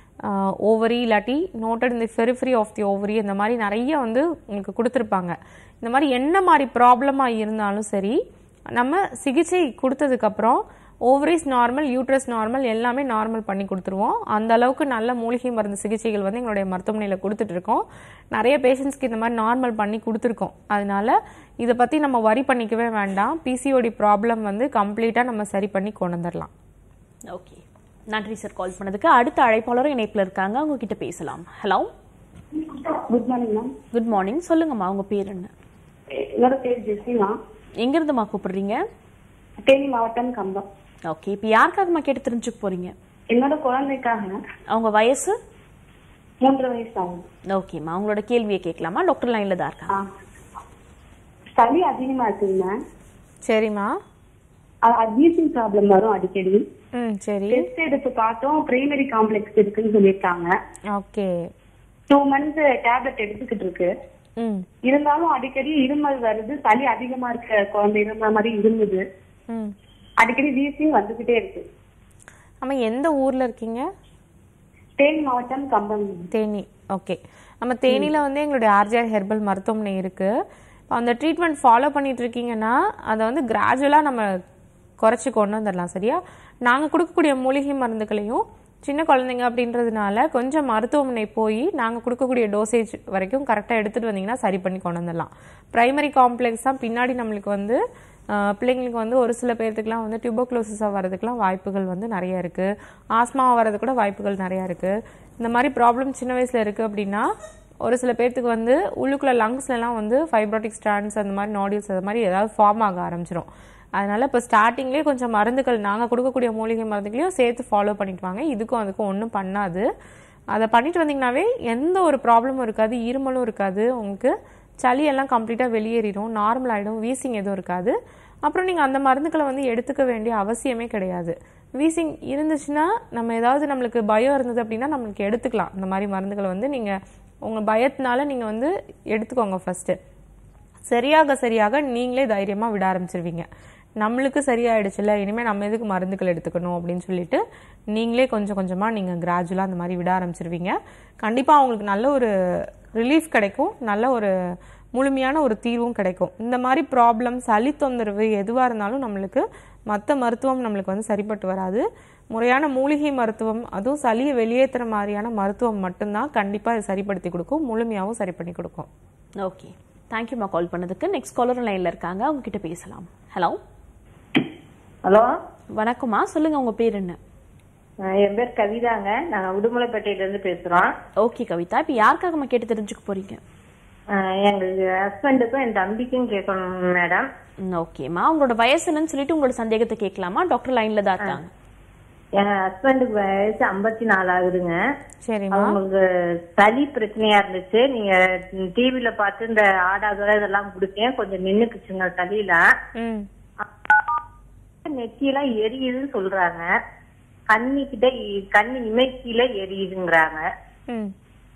ovary இல்லாட்டி நோட்டட் இந்த ஃபெரிஃபரி ஆஃப் தி ஓவரி இந்த மாதிரி நிறைய வந்து உங்களுக்கு கொடுத்துருப்பாங்க இந்த மாதிரி என்ன மாதிரி ப்ராப்ளமாக இருந்தாலும் சரி நம்ம சிகிச்சை கொடுத்ததுக்கப்புறம் ஓவரிஸ் நார்மல் யூட்ரஸ் நார்மல் எல்லாமே நார்மல் பண்ணி கொடுத்துருவோம் அந்த அளவுக்கு நல்ல மூலிகை மருந்து சிகிச்சைகள் வந்து எங்களுடைய மருத்துவமனையில் கொடுத்துட்டு இருக்கோம் நிறைய பேஷண்ட்ஸ்க்கு இந்த மாதிரி நார்மல் பண்ணி கொடுத்துருக்கோம் அதனால இதை பற்றி நம்ம வரி பண்ணிக்கவே வேண்டாம் பிசிஓடி ப்ராப்ளம் வந்து கம்ப்ளீட்டாக நம்ம சரி பண்ணி கொண்டு வந்துடலாம் ஓகே நன்றி சார் கால் பண்ணதுக்கு அடுத்த அழைப்பாளரும் இணைப்புல இருக்காங்க அவங்க கிட்ட பேசலாம் hello good morning ma'am good morning சொல்லுங்கம்மா உங்க பேர் என்ன என்னோட பேர் ஜெசிமா எங்க இருந்துமா கூப்பிடுறீங்க தேனி மாவட்டம் கம்பம் ஓகே இப்போ யாருக்காகம்மா கேட்டு தெரிஞ்சுக்க போறீங்க என்னோட குழந்தைக்காக அவங்க வயசு மூன்று வயசு ஆகும் ஓகேம்மா அவங்களோட கேள்வியை கேட்கலாமா டாக்டர் லைன்ல தான் இருக்காங்க ஆ. சளி அதிகமா இருக்குங்க சரிம்மா அட்மிஷன் ப்ராப்ளம் வரும் அடிக்கடி ம் சரி டெஸ்ட் எடுத்து பார்த்தோம் பிரைமரி காம்ப்ளெக்ஸ் இருக்குன்னு சொல்லியிருக்காங்க ஓகே டூ மந்த்ஸ் டேப்லெட் எடுத்துக்கிட்டு இருக்கு ம் இருந்தாலும் அடிக்கடி இருமல் வருது சளி அதிகமா இருக்க குழந்தை இருந்த மாதிரி இருந்தது ம் அடிக்கடி வீசிங் வந்துகிட்டே இருக்கு ஆமாம் எந்த ஊரில் இருக்கீங்க தேனி மாவட்டம் கம்பம் தேனி ஓகே நம்ம தேனியில் வந்து எங்களுடைய ஆர்ஜிஆர் ஹெர்பல் மருத்துவமனை இருக்குது இப்போ அந்த ட்ரீட்மெண்ட் ஃபாலோ பண்ணிட்டு இருக்கீங்கன்னா அதை வந்து கிராஜுவலாக நம்ம குறைச்சி கொண்டு வந்துடலாம் சரியா நாங்கள் கொடுக்கக்கூடிய மூலிகை மருந்துகளையும் சின்ன குழந்தைங்க அப்படின்றதுனால கொஞ்சம் மருத்துவமனை போய் நாங்கள் கொடுக்கக்கூடிய டோசேஜ் வரைக்கும் கரெக்டாக எடுத்துகிட்டு வந்தீங்கன்னா சரி பண்ணி கொண்டு வந்துடலாம் ப்ரைமரி காம்ப்ளெக்ஸ் தான் பின்னாடி நம்மளுக்கு வந்து ஆஹ், பிள்ளைங்களுக்கு வந்து ஒரு சில பேர்த்துக்குலாம் வந்து டியூபோக்ளோசிஸாக வரதுக்குலாம் வாய்ப்புகள் வந்து நிறைய இருக்குது ஆஸ்மா வர்றது கூட வாய்ப்புகள் நிறையா இருக்குது இந்த மாதிரி ப்ராப்ளம் சின்ன வயசில் இருக்குது அப்படின்னா ஒரு சில பேர்த்துக்கு வந்து உள்ளுக்குள்ள லங்ஸ்லலாம் வந்து ஃபைப்ரோட்டிக் ஸ்டாண்ட்ஸ் அந்த மாதிரி நாடியூல்ஸ் அந்த மாதிரி ஏதாவது ஃபார்ம் ஆக ஆரம்பிச்சிடும் அதனால இப்போ ஸ்டார்டிங்லேயே கொஞ்சம் மருந்துகள் நாங்கள் கொடுக்கக்கூடிய மூலிகை மருந்துகளையும் சேர்த்து ஃபாலோ பண்ணிட்டு வாங்க இதுக்கும் அதுக்கும் ஒன்றும் பண்ணாது அதை பண்ணிட்டு வந்தீங்கன்னாவே எந்த ஒரு ப்ராப்ளமும் இருக்காது இருமலும் இருக்காது உங்களுக்கு சளியெல்லாம் கம்ப்ளீட்டாக வெளியேறிடும் நார்மல் ஆகிடும் வீசிங் எதுவும் இருக்காது அப்புறம் நீங்கள் அந்த மருந்துகளை வந்து எடுத்துக்க வேண்டிய அவசியமே கிடையாது வீசிங் இருந்துச்சுன்னா நம்ம ஏதாவது நம்மளுக்கு பயம் இருந்தது அப்படின்னா நம்மளுக்கு எடுத்துக்கலாம் இந்த மாதிரி மருந்துகளை வந்து நீங்கள் உங்கள் பயத்தினால நீங்கள் வந்து எடுத்துக்கோங்க ஃபஸ்ட்டு சரியாக சரியாக நீங்களே தைரியமாக விட ஆரம்பிச்சிருவீங்க நம்மளுக்கு சரியாயிடுச்சுல்ல இனிமேல் நம்ம எதுக்கு மருந்துகள் எடுத்துக்கணும் அப்படின்னு சொல்லிட்டு நீங்களே கொஞ்சம் கொஞ்சமாக நீங்கள் கிராஜுவலாக அந்த மாதிரி விட ஆரம்பிச்சிருவீங்க கண்டிப்பாக அவங்களுக்கு நல்ல ஒரு ரிலீஃப் கிடைக்கும் நல்ல ஒரு முழுமையான ஒரு தீர்வும் கிடைக்கும் இந்த மாதிரி ப்ராப்ளம் சளி தொந்தரவு எதுவாக இருந்தாலும் நம்மளுக்கு மற்ற மருத்துவம் நம்மளுக்கு வந்து சரிப்பட்டு வராது முறையான மூலிகை மருத்துவம் அதுவும் சளியை வெளியேற்றுற மாதிரியான மருத்துவம் மட்டும்தான் கண்டிப்பாக இது சரிப்படுத்தி கொடுக்கும் முழுமையாகவும் சரி பண்ணி கொடுக்கும் ஓகே தேங்க்யூம்மா கால் பண்ணதுக்கு நெக்ஸ்ட் காலர் லைன்ல இருக்காங்க அவங்க கிட்ட பேசலாம் ஹலோ ஹலோ வணக்கம்மா சொல்லுங்க உங்க பேர் என்ன அஹ் என் பேர் கவிதாங்க நாங்க உடுமலைப்பேட்டையில இருந்து பேசுறோம் ஓகே கவிதா இப்போ யாருக்காகம்மா கேட்டு தெரிஞ்சுக்க போறீங்க அஹ் எங்க ஹஸ்பண்டுக்கும் என் தம்பிக்கும் கேட்கணும் மேடம் ம், ஓகேம்மா உங்களோட வயசு என்னன்னு சொல்லிட்டு உங்களோட சந்தேகத்தை கேட்கலாமா டாக்டர் லைன்ல தான் இருக்காங்க என் ஹஸ்பண்டுக்கு வயசு ஐம்பத்தி நாலு ஆகுதுங்க சரிம்மா அவங்களுக்கு சளி பிரச்சனையா இருந்துச்சு நீங்க டிவில பார்த்து இந்த ஆடாதுரை இதெல்லாம் குடிச்சேன் கொஞ்சம் நின்னுக்குச்சுங்க சளியில ம் நெத்தியெல்லாம் எரியுதுன்னு சொல்றாங்க கண்ணி கிட்ட கண்ணு இமைக்கில எரியுதுங்கிறாங்க ம்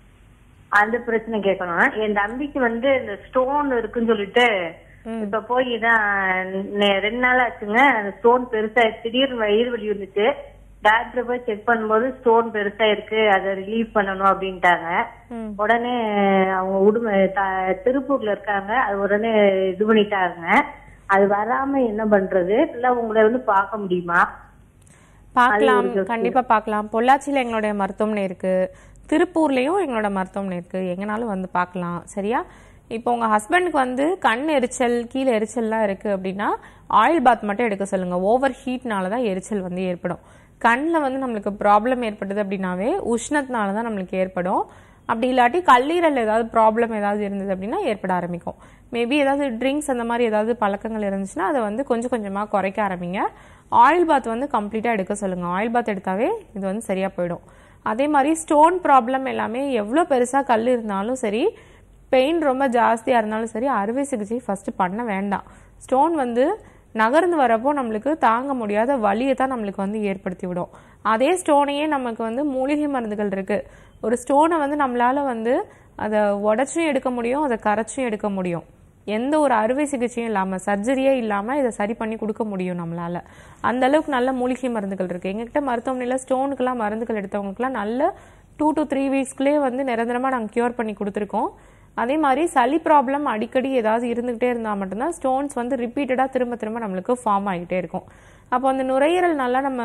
அந்த பிரச்சனை கேட்கணும் என் தம்பிக்கு வந்து இந்த ஸ்டோன் இருக்குன்னு சொல்லிட்டு இப்ப போய் தான் நெ- ரெண்டு நாள் ஆச்சுங்க அந்த ஸ்டோன் பெருசா திடீர்னு வயிறு வலி வந்துச்சு டாக்டர் போய் செக் பண்ணும்போது ஸ்டோன் பெருசா இருக்கு அதை ரிலீவ் பண்ணணும் அப்படின்ட்டாங்க ம் உடனே அவங்க உடுமை த- திருப்பூர்ல இருக்காங்க அது உடனே இது பண்ணிட்டாங்க அது வராம என்ன பண்றது இல்ல உங்களை வந்து பார்க்க முடியுமா பார்க்கலாம் கண்டிப்பா பார்க்கலாம் பொள்ளாச்சியில் எங்களுடைய மருத்துவமனை இருக்கு திருப்பூர்லயும் எங்களோட மருத்துவமனை இருக்கு எங்கனாலும் வந்து பார்க்கலாம் சரியா இப்போ உங்க ஹஸ்பண்டுக்கு வந்து கண் எரிச்சல் கீழே எரிச்சல்லாம் இருக்கு அப்படின்னா ஆயில் பாத் மட்டும் எடுக்க சொல்லுங்க ஓவர் ஹீட்னால தான் எரிச்சல் வந்து ஏற்படும் கண்ணில் வந்து நம்மளுக்கு ப்ராப்ளம் ஏற்பட்டது அப்படின்னாவே உஷ்ணத்தினால தான் நம்மளுக்கு ஏற்படும் அப்படி இல்லாட்டி கல்லீரல் ஏதாவது ப்ராப்ளம் ஏதாவது இருந்தது அப்படின்னா ஏற்பட ஆரம்பிக்கும் மேபி ஏதாவது ட்ரிங்க்ஸ் அந்த மாதிரி ஏதாவது பழக்கங்கள் இருந்துச்சுன்னா அதை வந்து கொஞ்சம் கொஞ்சமாக குறைக்க ஆரம்பிங்க ஆயில் பாத் வந்து கம்ப்ளீட்டாக எடுக்க சொல்லுங்க ஆயில் பாத் எடுத்தாவே இது வந்து சரியா போயிடும் அதே மாதிரி ஸ்டோன் ப்ராப்ளம் எல்லாமே எவ்வளோ பெருசாக கல் இருந்தாலும் சரி பெயின் ரொம்ப ஜாஸ்தியாக இருந்தாலும் சரி அறுவை சிகிச்சை ஃபஸ்ட்டு பண்ண வேண்டாம் ஸ்டோன் வந்து நகர்ந்து வரப்போ நம்மளுக்கு தாங்க முடியாத வலியை தான் நம்மளுக்கு வந்து ஏற்படுத்தி விடும் அதே ஸ்டோனையே நமக்கு வந்து மூலிகை மருந்துகள் இருக்கு ஒரு ஸ்டோனை வந்து நம்மளால வந்து அதை உடச்சும் எடுக்க முடியும் அதை கரைச்சும் எடுக்க முடியும் எந்த ஒரு அறுவை சிகிச்சையும் இல்லாமல் சர்ஜரியே இல்லாமல் இதை சரி பண்ணி கொடுக்க முடியும் நம்மளால அந்த அளவுக்கு நல்ல மூலிகை மருந்துகள் இருக்கு எங்ககிட்ட மருத்துவமனையில் ஸ்டோனுக்கெல்லாம் மருந்துகள் எடுத்தவங்களுக்குலாம் நல்ல டூ டு த்ரீ வீக்ஸ்க்குள்ளே வந்து நிரந்தரமாக நாங்கள் க்யூர் பண்ணி கொடுத்துருக்கோம் அதே மாதிரி சளி ப்ராப்ளம் அடிக்கடி ஏதாவது இருந்துகிட்டே இருந்தால் மட்டும்தான் ஸ்டோன்ஸ் வந்து ரிப்பீட்டடாக திரும்ப திரும்ப நம்மளுக்கு ஃபார்ம் ஆகிட்டே இருக்கும் அப்போ அந்த நுரையீரல் நல்லா நம்ம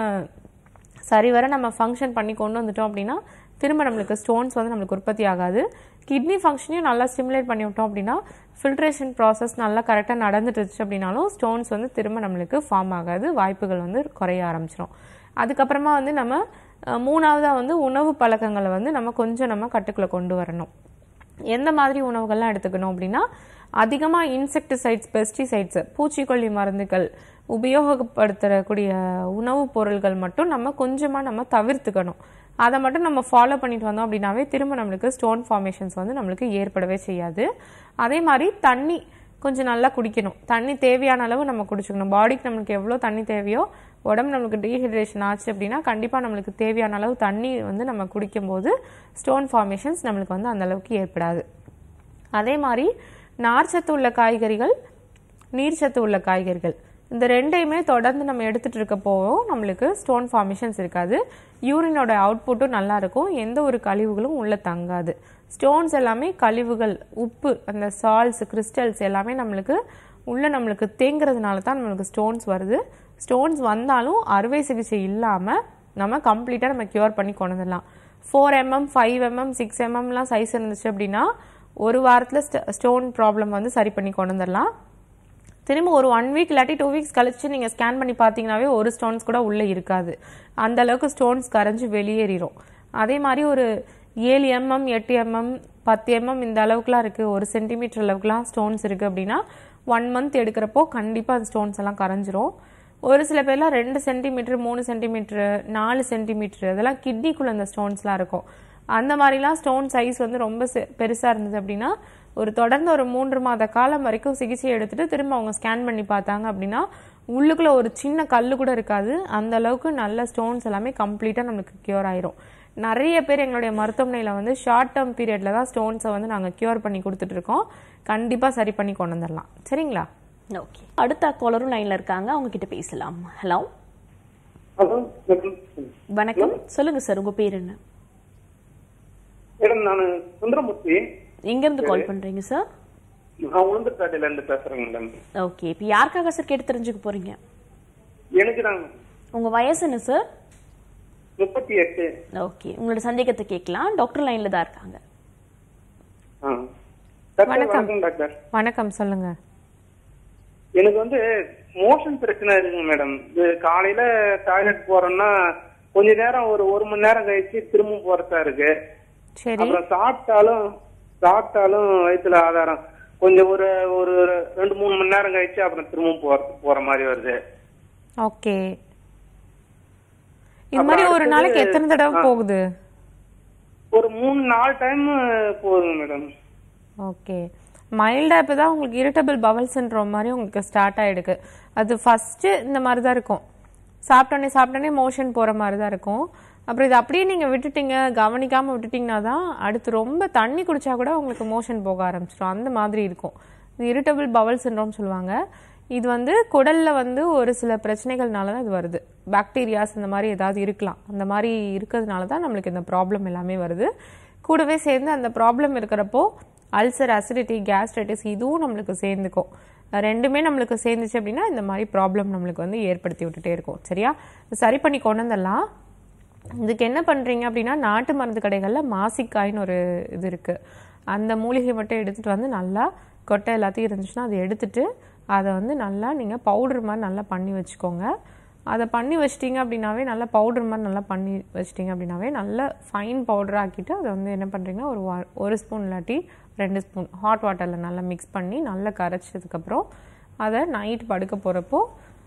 சரிவர நம்ம ஃபங்க்ஷன் பண்ணி கொண்டு வந்துட்டோம் அப்படின்னா திரும்ப நம்மளுக்கு ஸ்டோன்ஸ் வந்து நம்மளுக்கு உற்பத்தி ஆகாது கிட்னி ஃபங்க்ஷனையும் நல்லா ஸ்டிமுலேட் பண்ணி விட்டோம் அப்படின்னா ஃபில்ட்ரேஷன் ப்ராசஸ் நல்லா கரெக்டாக நடந்துட்டுச்சு அப்படின்னாலும் ஸ்டோன்ஸ் வந்து திரும்ப நம்மளுக்கு ஃபார்ம் ஆகாது வாய்ப்புகள் வந்து குறைய ஆரம்பிச்சிடும் அதுக்கப்புறமா வந்து நம்ம அஹ், மூணாவதா வந்து உணவு பழக்கங்களை வந்து நம்ம கொஞ்சம் நம்ம கட்டுக்குள்ள கொண்டு வரணும் எந்த மாதிரி உணவுகள்லாம் எடுத்துக்கணும் அப்படின்னா அதிகமாக இன்செக்டிசைட்ஸ் பெஸ்டிசைட்ஸ் பூச்சிக்கொல்லி மருந்துகள் உபயோகப்படுத்தக்கூடிய உணவுப் பொருள்கள் மட்டும் நம்ம கொஞ்சமாக நம்ம தவிர்த்துக்கணும் அதை மட்டும் நம்ம ஃபாலோ பண்ணிட்டு வந்தோம் அப்படின்னாவே திரும்ப நம்மளுக்கு ஸ்டோன் ஃபார்மேஷன்ஸ் வந்து நம்மளுக்கு ஏற்படவே செய்யாது அதே மாதிரி தண்ணி கொஞ்சம் நல்லா குடிக்கணும் தண்ணி தேவையான அளவு நம்ம குடிச்சுக்கணும் பாடிக்கு நம்மளுக்கு எவ்வளோ தண்ணி தேவையோ உடம்பு நம்மளுக்கு டீஹைட்ரேஷன் ஆச்சு அப்படின்னா கண்டிப்பாக நம்மளுக்கு தேவையான அளவு தண்ணி வந்து நம்ம குடிக்கும்போது ஸ்டோன் ஃபார்மேஷன்ஸ் நம்மளுக்கு வந்து அந்த அளவுக்கு ஏற்படாது அதே மாதிரி நார்ச்சத்து உள்ள காய்கறிகள் நீர்ச்சத்து உள்ள காய்கறிகள் இந்த ரெண்டையுமே தொடர்ந்து நம்ம எடுத்துட்டு இருக்கப்போ நம்மளுக்கு ஸ்டோன் ஃபார்மேஷன்ஸ் இருக்காது யூரினோட அவுட்புட்டும் நல்லா இருக்கும் எந்த ஒரு கழிவுகளும் உள்ள தங்காது ஸ்டோன்ஸ் எல்லாமே கழிவுகள் உப்பு அந்த சால்ட்ஸ் கிறிஸ்டல்ஸ் எல்லாமே நம்மளுக்கு உள்ள நம்மளுக்கு தேங்குறதுனால தான் நம்மளுக்கு ஸ்டோன்ஸ் வருது ஸ்டோன்ஸ் வந்தாலும் அறுவை சிகிச்சை இல்லாமல் நம்ம கம்ப்ளீட்டாக நம்ம க்யூர் பண்ணி கொண்டு வந்துடலாம் four mm five mm six எம்எம்லாம் சைஸ் இருந்துச்சு அப்படின்னா ஒரு வாரத்தில் ஸ்டோன் ப்ராப்ளம் வந்து சரி பண்ணி கொண்டு வந்துடலாம் திரும்ப ஒரு ஒன் வீக் இல்லாட்டி டூ வீக்ஸ் கழிச்சு நீங்கள் ஸ்கேன் பண்ணி பார்த்தீங்கன்னாவே ஒரு ஸ்டோன்ஸ் கூட உள்ளே இருக்காது அந்த அளவுக்கு ஸ்டோன்ஸ் கரைஞ்சு வெளியேறிடும் அதே மாதிரி ஒரு ஏழு எம்எம் எட்டு எம்எம் பத்து எம்எம் இந்த அளவுக்குலாம் இருக்குது ஒரு சென்டிமீட்டர் அளவுக்குலாம் ஸ்டோன்ஸ் இருக்குது அப்படின்னா ஒன் மந்த் எடுக்கிறப்போ கண்டிப்பாக அந்த ஸ்டோன்ஸ் எல்லாம் கரைஞ்சிரும் ஒரு சில பேர்லாம் ரெண்டு சென்டிமீட்டர் மூணு சென்டிமீட்டர் நாலு சென்டிமீட்டர் அதெல்லாம் கிட்னிக்குள்ள அந்த ஸ்டோன்ஸ்லாம் இருக்கும் அந்த மாதிரிலாம் ஸ்டோன் சைஸ் வந்து ரொம்ப செ- பெருசா இருந்தது அப்படின்னா ஒரு தொடர்ந்து ஒரு மூன்று மாத காலம் வரைக்கும் சிகிச்சை எடுத்துட்டு திரும்ப அவங்க ஸ்கேன் பண்ணி பார்த்தாங்க அப்படின்னா உள்ளுக்குள்ள ஒரு சின்ன கல்லு கூட இருக்காது அந்த அளவுக்கு நல்ல ஸ்டோன்ஸ் எல்லாமே கம்ப்ளீட்டா நமக்கு கியூர் ஆயிரும் நிறைய பேர் எங்களுடைய மருத்துவமனையில வந்து ஷார்ட் டேர்ம் பீரியட்ல தான் ஸ்டோன்ஸை வந்து நாங்க கியூர் பண்ணி கொடுத்துட்டு இருக்கோம் கண்டிப்பா சரி பண்ணி கொண்டு வந்துடலாம் சரிங்களா ஓகே அடுத்த காலரும் லைன்ல இருக்காங்க அவங்க கிட்ட பேசலாம் ஹலோ ஹலோ வணக்கம் சொல்லுங்க சார் உங்க பேர் என்ன மேடம் நான் சுந்தரமூர்த்தி எங்க இருந்து கால் பண்றீங்க சார் நான் உளுந்தூர்பேட்டையில இருந்து பேசுறேங்க மேடம் ஓகே இப்போ யாருக்காக சார் கேட்டு தெரிஞ்சுக்க போறீங்க எனக்கு தான் உங்க வயசு என்ன சார் முப்பத்தி எட்டு ஓகே உங்களோட சந்தேகத்தை கேட்கலாம் டாக்டர் லைன்ல தான் இருக்காங்க ஆ. டாக்டர் வணக்கம். வணக்கம் டாக்டர் வணக்கம் சொல்லுங்க எனக்கு வந்து மோஷன் பிரச்சனை இருக்குங்க மேடம் இது காலையில டாய்லெட் போறேன்னா கொஞ்ச நேரம் ஒரு ஒரு மணி நேரம் கழிச்சு திரும்ப போறதா இருக்கு சரி அப்புறம் சாப்பிட்டாலும் சாப்பிட்டாலும் வயிற்றுல ஆதாரம் கொஞ்சம் ஒரு ஒரு ரெண்டு மூணு மணி நேரம் கழிச்சு அப்புறம் திரும்ப போற போற மாதிரி வருது ஓகே இது மாதிரி ஒரு அடுத்தது- நாளைக்கு எத்தனை தடவை ஆ. போகுது ஒரு மூணு நாலு டைம் போகுதுங்க மேடம் ஓகே மைல்டா இப்போ தான் உங்களுக்கு இரிட்டபிள் பவல் சின்ட்ரோம் மாதிரி உங்களுக்கு ஸ்டார்ட் ஆயிடுக்கு அது ஃபர்ஸ்ட் இந்த மாதிரி தான் இருக்கும் சாப்பிட்டோன்னே சாப்பிட்டோன்னே மோஷன் போற மாதிரி தான் இருக்கும் அப்புறம் இது அப்படியே நீங்க விட்டுட்டீங்க கவனிக்காம விட்டுட்டீங்கன்னா தான் அடுத்து ரொம்ப தண்ணி குடிச்சா கூட உங்களுக்கு மோஷன் போக ஆரம்பிச்சிடும் அந்த மாதிரி இருக்கும் இது இரிட்டபிள் பவல் சின்ட்ரோம் சொல்லுவாங்க இது வந்து குடல்ல வந்து ஒரு சில பிரச்சனைகள்னால தான் இது வருது பாக்டீரியாஸ் இந்த மாதிரி ஏதாவது இருக்கலாம் அந்த மாதிரி இருக்கிறதுனால தான் நம்மளுக்கு இந்த ப்ராப்ளம் எல்லாமே வருது கூடவே சேர்ந்து அந்த ப்ராப்ளம் இருக்கிறப்போ அல்சர் அசிடிட்டி கேஸ்ட்ரைட்டிஸ் இதுவும் நம்மளுக்கு சேர்ந்துக்கும் ரெண்டுமே நம்மளுக்கு சேர்ந்துச்சு அப்படின்னா இந்த மாதிரி ப்ராப்ளம் நம்மளுக்கு வந்து ஏற்படுத்தி விட்டுட்டே இருக்கும் சரியா இது சரி பண்ணி கொண்டு வந்துடலாம் இதுக்கு என்ன பண்றீங்க அப்படின்னா நாட்டு மருந்து கடைகள்ல மாசிக்காய்னு ஒரு இது இருக்கு அந்த மூலிகை மட்டும் எடுத்துட்டு வந்து நல்லா கொட்டை எல்லாத்தையும் இருந்துச்சுன்னா அதை எடுத்துட்டு அதை வந்து நல்லா நீங்க பவுடர் மாதிரி நல்லா பண்ணி வச்சுக்கோங்க அதை பண்ணி வச்சிட்டீங்க அப்படின்னாவே நல்லா பவுடர் மாதிரி நல்லா பண்ணி வச்சிட்டீங்க அப்படின்னாவே நல்ல ஃபைன் பவுடர் ஆக்கிட்டு அதை வந்து என்ன பண்றீங்கன்னா ஒரு வா- ஒரு ஸ்பூன் இல்லாட்டி ரெண்டு ஸ்பூன் ஹாட் வாட்டர்ல நல்லா மிக்ஸ் பண்ணி நல்லா கரைச்சதுக்கப்புறம் அதை நைட் படுக்க போறப்போ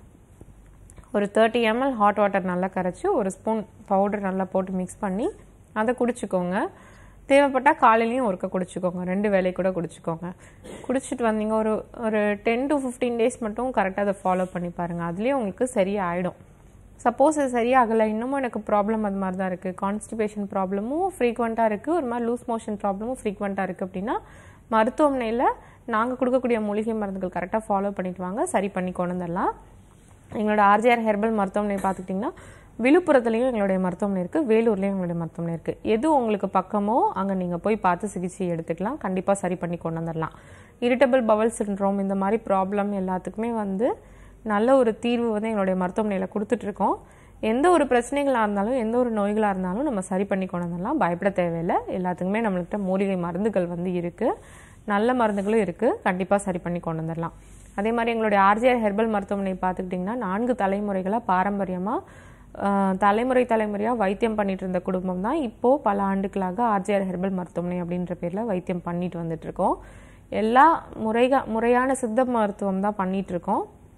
ஒரு தேர்ட்டி எம்எல் ஹாட் வாட்டர் நல்லா கரைச்சி ஒரு ஸ்பூன் பவுடர் நல்லா போட்டு மிக்ஸ் பண்ணி அதை குடிச்சுக்கோங்க தேவைப்பட்டால் காலையிலையும் ஒருக்க குடிச்சுக்கோங்க ரெண்டு வேளை கூட குடிச்சுக்கோங்க குடிச்சிட்டு வந்தீங்க ஒரு ஒரு டென் டு ஃபிஃப்டீன் டேஸ் மட்டும் கரெக்டாக அதை ஃபாலோ பண்ணி பாருங்கள் அதுலேயும் உங்களுக்கு சரியாயிடும் சப்போஸ் இது சரியாகலை இன்னமும் எனக்கு ப்ராப்ளம் அது மாதிரி தான் இருக்குது கான்ஸ்டிபேஷன் ப்ராப்ளமும் ஃப்ரீக்வெண்ட்டாக இருக்குது ஒரு மாதிரி லூஸ் மோஷன் ப்ராப்ளமும் ஃப்ரீக்வெண்ட்டாக இருக்குது அப்படின்னா மருத்துவமனையில் நாங்கள் கொடுக்கக்கூடிய மூலிகை மருந்துகள் கரெக்டாக ஃபாலோ பண்ணிட்டு வாங்க சரி பண்ணி கொண்டு வந்துடலாம் எங்களோட ஆர்ஜிஆர் ஹெர்பல் மருத்துவமனை பார்த்துக்கிட்டிங்கன்னா விழுப்புரத்துலேயும் எங்களுடைய மருத்துவமனை இருக்குது வேலூர்லேயும் எங்களுடைய மருத்துவமனை இருக்குது எது உங்களுக்கு பக்கமோ அங்கே நீங்கள் போய் பார்த்து சிகிச்சை எடுத்துக்கலாம் கண்டிப்பாக சரி பண்ணி கொண்டு வந்துடலாம் இரிட்டபிள் பவல் சிண்ட்ரோம் இந்த மாதிரி ப்ராப்ளம் எல்லாத்துக்குமே வந்து நல்ல ஒரு தீர்வு வந்து எங்களுடைய மருத்துவமனையில் கொடுத்துட்ருக்கோம் எந்த ஒரு பிரச்சனைகளாக இருந்தாலும் எந்த ஒரு நோய்களாக இருந்தாலும் நம்ம சரி பண்ணி கொண்டு வந்துடலாம் பயப்பட தேவையில்லை எல்லாத்துக்குமே நம்மள்கிட்ட மூலிகை மருந்துகள் வந்து இருக்குது நல்ல மருந்துகளும் இருக்குது கண்டிப்பாக சரி பண்ணி கொண்டு வந்துடலாம் அதே மாதிரி எங்களுடைய ஆர்ஜிஆர் ஹெர்பல் மருத்துவமனை பார்த்துக்கிட்டிங்கன்னா நான்கு தலைமுறைகளாக பாரம்பரியமாக தலைமுறை தலைமுறையாக வைத்தியம் பண்ணிட்டு இருந்த குடும்பம் தான் இப்போது பல ஆண்டுகளாக ஆர்ஜிஆர் ஹெர்பல் மருத்துவமனை அப்படின்ற பேரில் வைத்தியம் பண்ணிட்டு வந்துட்டு இருக்கோம் எல்லா முறைக முறையான சித்த மருத்துவம் தான் பண்ணிட்டு இருக்கோம்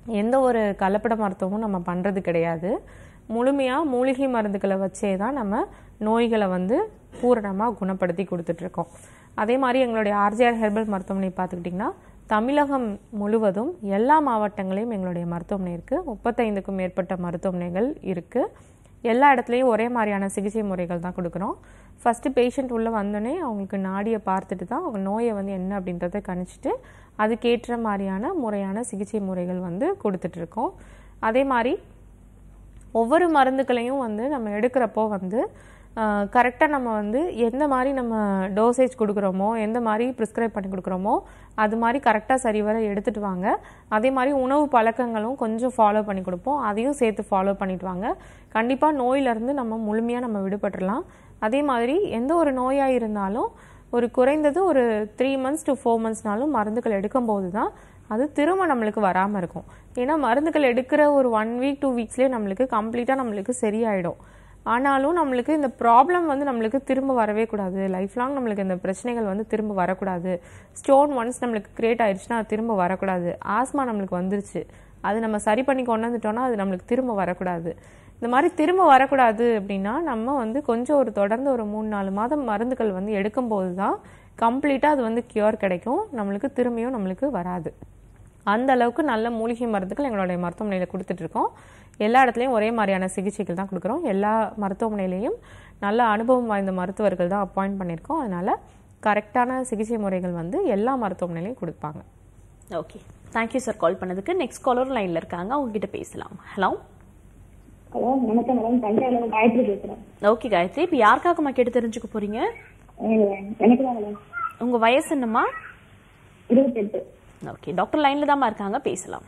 எந்த ஒரு கலப்பட மருத்துவமும் நம்ம பண்ணுறது கிடையாது முழுமையாக மூலிகை மருந்துகளை வச்சே தான் நம்ம நோய்களை வந்து பூரணமாக குணப்படுத்தி கொடுத்துட்ருக்கோம் அதே மாதிரி எங்களுடைய ஆர்ஜிஆர் ஹெர்பல் மருத்துவமனை பார்த்துக்கிட்டிங்கன்னா தமிழகம் முழுவதும் எல்லா மாவட்டங்களையும் எங்களுடைய மருத்துவமனை இருக்குது முப்பத்தைந்துக்கும் மேற்பட்ட மருத்துவமனைகள் இருக்குது எல்லா இடத்துலையும் ஒரே மாதிரியான சிகிச்சை முறைகள் தான் கொடுக்குறோம் ஃபஸ்ட்டு பேஷண்ட் உள்ளே வந்தோடனே அவங்களுக்கு நாடியை பார்த்துட்டு தான் அவங்க நோயை வந்து என்ன அப்படின்றத கணிச்சிட்டு அதுக்கேற்ற மாதிரியான முறையான சிகிச்சை முறைகள் வந்து கொடுத்துட்ருக்கோம் அதே மாதிரி ஒவ்வொரு மருந்துகளையும் வந்து நம்ம எடுக்கிறப்போ வந்து கரெக்டாக நம்ம வந்து எந்த மாதிரி நம்ம டோசேஜ் கொடுக்குறோமோ எந்த மாதிரி ப்ரிஸ்கிரைப் பண்ணி கொடுக்குறோமோ அது மாதிரி கரெக்டாக சரிவர எடுத்துகிட்டு வாங்க அதே மாதிரி உணவு பழக்கங்களும் கொஞ்சம் ஃபாலோ பண்ணி கொடுப்போம் அதையும் சேர்த்து ஃபாலோ பண்ணிட்டு வாங்க கண்டிப்பாக நோயிலேருந்து நம்ம முழுமையாக நம்ம விடுபட்டுறலாம் அதே மாதிரி எந்த ஒரு நோயாக இருந்தாலும் ஒரு குறைந்தது ஒரு த்ரீ மந்த்ஸ் டு ஃபோர் மந்த்ஸ்னாலும் மருந்துகள் எடுக்கும்போது தான் அது திரும்ப நம்மளுக்கு வராமல் இருக்கும் ஏன்னா மருந்துகள் எடுக்கிற ஒரு ஒன் வீக் டூ வீக்ஸ்லேயே நம்மளுக்கு கம்ப்ளீட்டாக நம்மளுக்கு சரியாயிடும் ஆனாலும் நம்மளுக்கு இந்த ப்ராப்ளம் வந்து நம்மளுக்கு திரும்ப வரவே கூடாது லைஃப் லாங் நம்மளுக்கு இந்த பிரச்சனைகள் வந்து திரும்ப வரக்கூடாது ஸ்டோன் ஒன்ஸ் நம்மளுக்கு கிரியேட் ஆயிடுச்சுன்னா அது திரும்ப வரக்கூடாது ஆஸ்மா நம்மளுக்கு வந்துருச்சு அது நம்ம சரி பண்ணி கொண்டு வந்துட்டோம்னா அது நம்மளுக்கு திரும்ப வரக்கூடாது இந்த மாதிரி திரும்ப வரக்கூடாது அப்படின்னா நம்ம வந்து கொஞ்சம் ஒரு தொடர்ந்து ஒரு மூணு நாலு மாதம் மருந்துகள் வந்து எடுக்கும்போது தான் கம்ப்ளீட்டாக அது வந்து கியூர் கிடைக்கும் நம்மளுக்கு திரும்பியும் நம்மளுக்கு வராது அந்த அளவுக்கு நல்ல மூலிகை மருந்துகள் எங்களுடைய மருத்துவமனையில் கொடுத்துட்ருக்கோம் எல்லா இடத்துலையும் ஒரே மாதிரியான சிகிச்சைகள் தான் கொடுக்குறோம் எல்லா மருத்துவமனையிலையும் நல்ல அனுபவம் வாய்ந்த மருத்துவர்கள் தான் அப்பாயிண்ட் பண்ணியிருக்கோம் அதனால் கரெக்டான சிகிச்சை முறைகள் வந்து எல்லா மருத்துவமனையிலையும் கொடுப்பாங்க ஓகே தேங்க்யூ சார் கால் பண்ணதுக்கு நெக்ஸ்ட் காலர் லைன்ல இருக்காங்க அவங்க கிட்ட பேசலாம் ஹலோ ஹலோ வணக்கம் மேடம் தஞ்சாவூர்ல காயத்ரி பேசுறேன் ஓகே காயத்ரி இப்போ யாருக்காகம்மா கேட்டு தெரிஞ்சுக்க போறீங்க எனக்கு தான் மேடம் உங்க வயசு என்னம்மா இருபத்தெட்டு ஓகே டாக்டர் லைன்ல தாம்மா இருக்காங்க பேசலாம்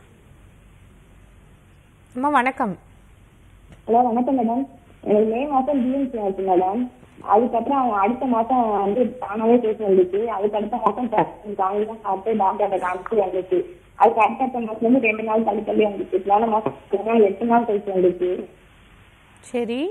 அம்மா வணக்கம் ஹலோ வணக்கம் மேடம் எனக்கு மே மாசம் பிஎம்சி ஆச்சு மேடம் அதுக்கப்புறம் அவங்க அடுத்த மாசம் வந்து தானாவே பேச வந்துச்சு அதுக்கு அடுத்த மாசம் காலையில தான் சாப்பிட்டு டாக்டர்கிட்ட காமிச்சு வந்துச்சு அதுக்கு அடுத்த அடுத்த மாசம் வந்து ரெண்டு நாள் தள்ளி தள்ளி வந்துச்சு போன மாசம் எட்டு நாள் கழிச்சு வந்துச்சு சரி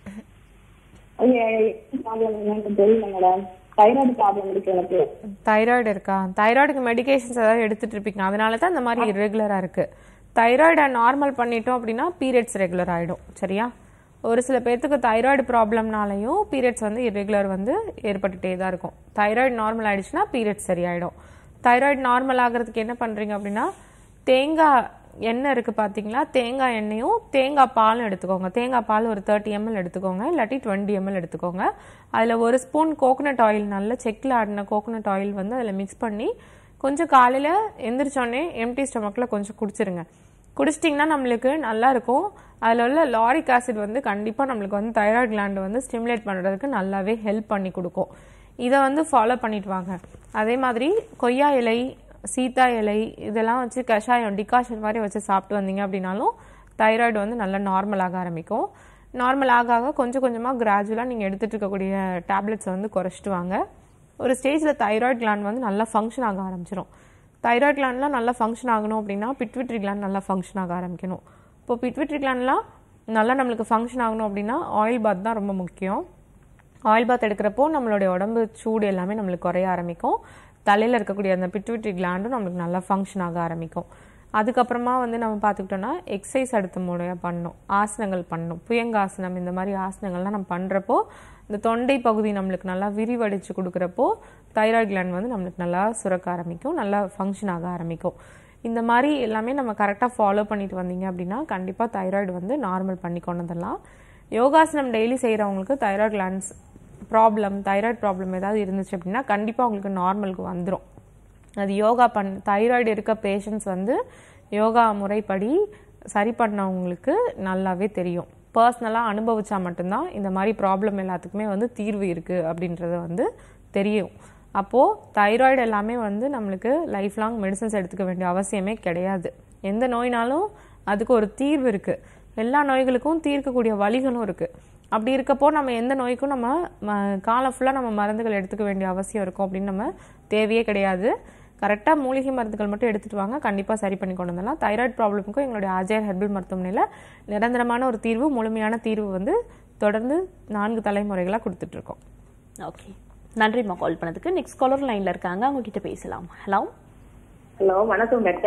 அது ப்ராப்ளம் என்னன்னு தெரியல மேடம் தைராய்டு ப்ராப்ளம் இருக்கு எனக்கு தைராய்டு இருக்கா தைராய்டுக்கு மெடிகேஷன்ஸ் ஏதாவது எடுத்துட்டு இருப்பீங்க அதனால தான் இந்த மாதிரி இரெகுலராக இருக்கு தைராய்டை நார்மல் பண்ணிட்டோம் அப்படின்னா பீரியட்ஸ் ரெகுலர் ஆகிடும் சரியா ஒரு சில பேர்த்துக்கு தைராய்டு ப்ராப்ளம்னாலையும் பீரியட்ஸ் வந்து இரெகுலர் வந்து ஏற்பட்டுட்டே தான் இருக்கும் தைராய்டு நார்மல் ஆயிடுச்சுன்னா பீரியட்ஸ் சரியாயிடும் தைராய்டு நார்மல் ஆகிறதுக்கு என்ன பண்ணுறீங்க அப்படின்னா தேங்காய் எண்ணெய் இருக்குது பார்த்தீங்களா தேங்காய் எண்ணெயும் தேங்காய் பாலும் எடுத்துக்கோங்க தேங்காய் பால் ஒரு தேர்ட்டி எம்எல் எடுத்துக்கோங்க இல்லாட்டி டுவெண்ட்டி எம்எல் எடுத்துக்கோங்க அதில் ஒரு ஸ்பூன் கோகனட் ஆயில் நல்ல செக்கில் ஆடின கோகனட் ஆயில் வந்து அதில் மிக்ஸ் பண்ணி கொஞ்சம் காலையில் எந்திரிச்சோடனே எம்டி ஸ்டொமக்கில் கொஞ்சம் குடிச்சிருங்க குடிச்சிட்டிங்கன்னா நம்மளுக்கு நல்லா இருக்கும் அதில் உள்ள லாரிக் ஆசிட் வந்து கண்டிப்பாக நம்மளுக்கு வந்து தைராய்டு கிளாண்டை வந்து ஸ்டிமுலேட் பண்ணுறதுக்கு நல்லாவே ஹெல்ப் பண்ணி கொடுக்கும் இதை வந்து ஃபாலோ பண்ணிட்டு வாங்க அதே மாதிரி கொய்யா இலை சீத்தா இலை இதெல்லாம் வச்சு கஷாயம் டிகாஷன் மாதிரி வச்சு சாப்பிட்டு வந்தீங்க அப்படின்னாலும் தைராய்டு வந்து நல்லா நார்மல் ஆக ஆரம்பிக்கும் நார்மல் ஆக ஆக கொஞ்சம் கொஞ்சமாக கிராஜுவலாக நீங்கள் எடுத்துகிட்டு இருக்கக்கூடிய டேப்லெட்ஸை வந்து குறைச்சிட்டு வாங்க ஒரு ஸ்டேஜில் தைராய்டு கிளாண்ட் வந்து நல்லா ஃபங்க்ஷன் ஆக ஆரம்பிச்சிடும் தைராய்டு கிளாண்ட்லாம் நல்லா ஃபங்க்ஷன் ஆகணும் அப்படின்னா பிட்விட்ரி கிளாண்ட் நல்லா ஃபங்க்ஷன் ஆக ஆரம்பிக்கணும் இப்போ பிட்விட்ரி கிளாண்ட்லாம் நல்லா நம்மளுக்கு ஃபங்க்ஷன் ஆகணும் அப்படின்னா ஆயில் பாத் தான் ரொம்ப முக்கியம் ஆயில் பாத் எடுக்கிறப்போ நம்மளுடைய உடம்பு சூடு எல்லாமே நம்மளுக்கு குறைய ஆரம்பிக்கும் தலையில் இருக்கக்கூடிய அந்த பிட்விட்ரி கிளாண்டும் நம்மளுக்கு நல்லா ஃபங்க்ஷன் ஆக ஆரம்பிக்கும் அதுக்கப்புறமா வந்து நம்ம பார்த்துக்கிட்டோம்னா எக்ஸசைஸ் அடுத்த முறையாக பண்ணணும் ஆசனங்கள் பண்ணணும் புயங்காசனம் இந்த மாதிரி ஆசனங்கள்லாம் நம்ம பண்ணுறப்போ இந்த தொண்டை பகுதி நம்மளுக்கு நல்லா விரிவடைச்சு கொடுக்குறப்போ தைராய்டு கிளாண்ட் வந்து நம்மளுக்கு நல்லா சுரக்க ஆரம்பிக்கும் நல்லா ஃபங்க்ஷன் ஆக ஆரம்பிக்கும் இந்த மாதிரி எல்லாமே நம்ம கரெக்டாக ஃபாலோ பண்ணிட்டு வந்தீங்க அப்படின்னா கண்டிப்பாக தைராய்டு வந்து நார்மல் பண்ணி கொண்டு வந்துடலாம் யோகாசனம் டெய்லி செய்கிறவங்களுக்கு thyroid glands problem thyroid problem ஏதாவது இருந்துச்சு அப்படின்னா கண்டிப்பாக அவங்களுக்கு நார்மலுக்கு வந்துடும் அது யோகா பண் தைராய்டு இருக்க பேஷண்ட்ஸ் வந்து யோகா முறைப்படி சரி பண்ணவங்களுக்கு நல்லாவே தெரியும் பர்சனலாக அனுபவிச்சா மட்டும்தான் இந்த மாதிரி ப்ராப்ளம் எல்லாத்துக்குமே வந்து தீர்வு இருக்குது அப்படின்றத வந்து தெரியும் அப்போது தைராய்டு எல்லாமே வந்து நம்மளுக்கு லைஃப் லாங் மெடிசன்ஸ் எடுத்துக்க வேண்டிய அவசியமே கிடையாது எந்த நோய்னாலும் அதுக்கு ஒரு தீர்வு இருக்குது எல்லா நோய்களுக்கும் தீர்க்கக்கூடிய வழிகளும் இருக்குது அப்படி இருக்கப்போ நம்ம எந்த நோய்க்கும் நம்ம ம- காலம் ஃபுல்லாக நம்ம மருந்துகள் எடுத்துக்க வேண்டிய அவசியம் இருக்கும் அப்படின்னு நம்ம தேவையே கிடையாது கரெக்டாக மூலிகை மருந்துகள் மட்டும் எடுத்துட்டு வாங்க கண்டிப்பாக சரி பண்ணி கொண்டு வந்துடலாம் தைராய்டு ப்ராப்ளமுக்கும் எங்களுடைய ஆஜயர் ஹெர்பல் மருத்துவமனையில் நிரந்தரமான ஒரு தீர்வு முழுமையான தீர்வு வந்து தொடர்ந்து நான்கு தலைமுறைகளாக கொடுத்துட்ருக்கோம் ஓகே நன்றிம்மா கால் பண்ணதுக்கு நெக்ஸ்ட் காலர் லைன்ல இருக்காங்க அவங்க கிட்ட பேசலாம் ஹலோ ஹலோ வணக்கம் டாக்டர்